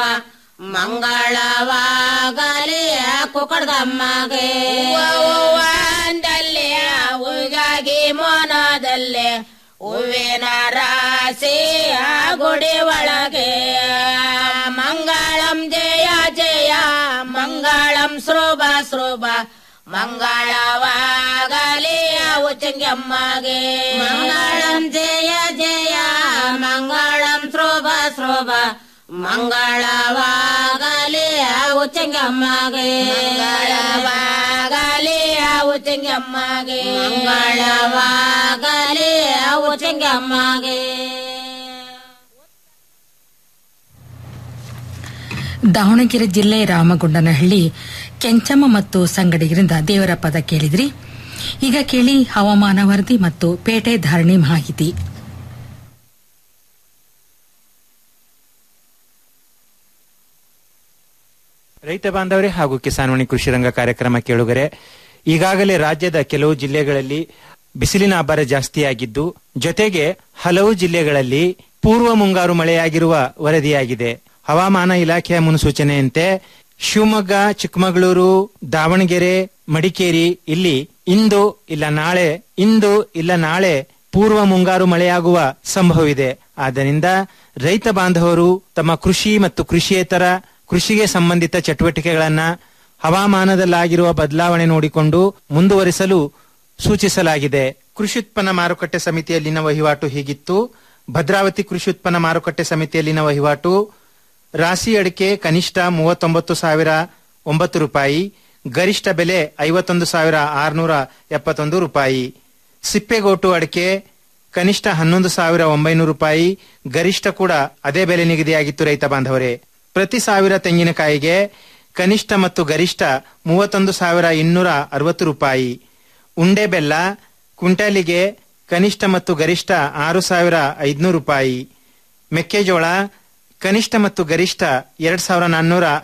ಮಂಗಳವಾಗಲಿ ಕುಕಡ್ದಮ್ಮಗೆ ಅಂದಲ್ಲಿ ಹೂಗಾಗಿ ಮೋನದಲ್ಲಿ ಹೂವಿನ ರಾಶಿ ಆ ಗುಡಿ ಒಳಗೆ ಮಂಗಳಂ ಜಯ ಜಯ ಮಂಗಳಂ ಶೋಭ ಶೋಭ ಮಂಗಳವಾಗಲಿ ಉಚ್ಚಂಗಮ್ಮಗೆ ಮಂಗಳಂ ಜಯ ಜಯ ಮಂಗಳಂ ಶೋಭ ಶೋಭ ಮಂಗಳವಾಗಲಿ ಉಚ್ಚಂಗಮ್ಮಗೆ ಮಂಗಳವಾಗಲಿ ಉಚ್ಚಂಗಮ್ಮಗೆ ಮಂಗಳವಾಗಲಿ ಉಚ್ಚಂಗಮ್ಮಗೆ ದಾವಣಗೆರೆ ಜಿಲ್ಲೆ ರಾಮಗುಂಡನಹಳ್ಳಿ ಕೆಂಚಮ್ಮ ಮತ್ತು ಸಂಗಡಿಗರಿಂದ ದೇವರ ಪದ ಕೇಳಿದ್ರಿ ಈಗ ಕೇಳಿ ಹವಾಮಾನ ವರದಿ ಮತ್ತು ಪೇಟೆ ಧಾರಣಿ ಮಾಹಿತಿ ರೈತ ಬಾಂಧವರೇ ಹಾಗೂ ಕಿಸಾನ್ವಾಣಿ ಕೃಷಿ ರಂಗ ಕಾರ್ಯಕ್ರಮ ಕೇಳುಗರೆ ಈಗಾಗಲೇ ರಾಜ್ಯದ ಕೆಲವು ಜಿಲ್ಲೆಗಳಲ್ಲಿ ಬಿಸಿಲಿನ ಅಬ್ಬರ ಜಾಸ್ತಿಯಾಗಿದ್ದು ಜೊತೆಗೆ ಹಲವು ಜಿಲ್ಲೆಗಳಲ್ಲಿ ಪೂರ್ವ ಮುಂಗಾರು ಮಳೆಯಾಗಿರುವ ವರದಿಯಾಗಿದೆ ಹವಾಮಾನ ಇಲಾಖೆಯ ಮುನ್ಸೂಚನೆಯಂತೆ ಶಿವಮೊಗ್ಗ ಚಿಕ್ಕಮಗಳೂರು ದಾವಣಗೆರೆ ಮಡಿಕೇರಿ ಇಲ್ಲಿ ಇಂದು ಇಲ್ಲ ನಾಳೆ ಇಂದು ಇಲ್ಲ ನಾಳೆ ಪೂರ್ವ ಮುಂಗಾರು ಮಳೆಯಾಗುವ ಸಂಭವವಿದೆ ಆದ್ದರಿಂದ ರೈತ ಬಾಂಧವರು ತಮ್ಮ ಕೃಷಿ ಮತ್ತು ಕೃಷಿಯೇತರ ಕೃಷಿಗೆ ಸಂಬಂಧಿತ ಚಟುವಟಿಕೆಗಳನ್ನ ಹವಾಮಾನದಲ್ಲಾಗಿರುವ ಬದಲಾವಣೆ ನೋಡಿಕೊಂಡು ಮುಂದುವರಿಸಲು ಸೂಚಿಸಲಾಗಿದೆ ಕೃಷಿ ಉತ್ಪನ್ನ ಮಾರುಕಟ್ಟೆ ಸಮಿತಿಯಲ್ಲಿನ ವಹಿವಾಟು ಹೀಗಿತ್ತು ಭದ್ರಾವತಿ ಕೃಷಿ ಉತ್ಪನ್ನ ಮಾರುಕಟ್ಟೆ ಸಮಿತಿಯಲ್ಲಿನ ವಹಿವಾಟು ರಾಸಿ ಅಡಿಕೆ ಕನಿಷ್ಠ ಮೂವತ್ತೊಂಬತ್ತು ಸಾವಿರ ಒಂಬತ್ತು ರೂಪಾಯಿ ಗರಿಷ್ಠ ಬೆಲೆ ಐವತ್ತೊಂದು ಸಾವಿರ ಆರುನೂರ ಎಪ್ಪತ್ತೊಂದು ರೂಪಾಯಿ ಸಿಪ್ಪೆಗೋಟು ಅಡಿಕೆ ಕನಿಷ್ಠ ಹನ್ನೊಂದು ಸಾವಿರ ಒಂಬೈನೂರು ರೂಪಾಯಿ ಗರಿಷ್ಠ ಕೂಡ ಅದೇ ಬೆಲೆ ನಿಗದಿಯಾಗಿತ್ತು ರೈತ ಬಾಂಧವರೇ ಪ್ರತಿ ಸಾವಿರ ತೆಂಗಿನಕಾಯಿಗೆ ಕನಿಷ್ಠ ಮತ್ತು ಗರಿಷ್ಠ ಮೂವತ್ತೊಂದು ಸಾವಿರ ಇನ್ನೂರ ಅರವತ್ತು ರೂಪಾಯಿ ಉಂಡೆ ಬೆಲ್ಲ ಕ್ವಿಂಟಾಲಿಗೆ ಕನಿಷ್ಠ ಮತ್ತು ಗರಿಷ್ಠ ಆರು ಸಾವಿರ ಐದುನೂರು ರೂಪಾಯಿ ಮೆಕ್ಕೆಜೋಳ ಕನಿಷ್ಠ ಮತ್ತು ಗರಿಷ್ಠ ಎರಡ್ ಸಾವಿರ ನಾನ್ನೂರ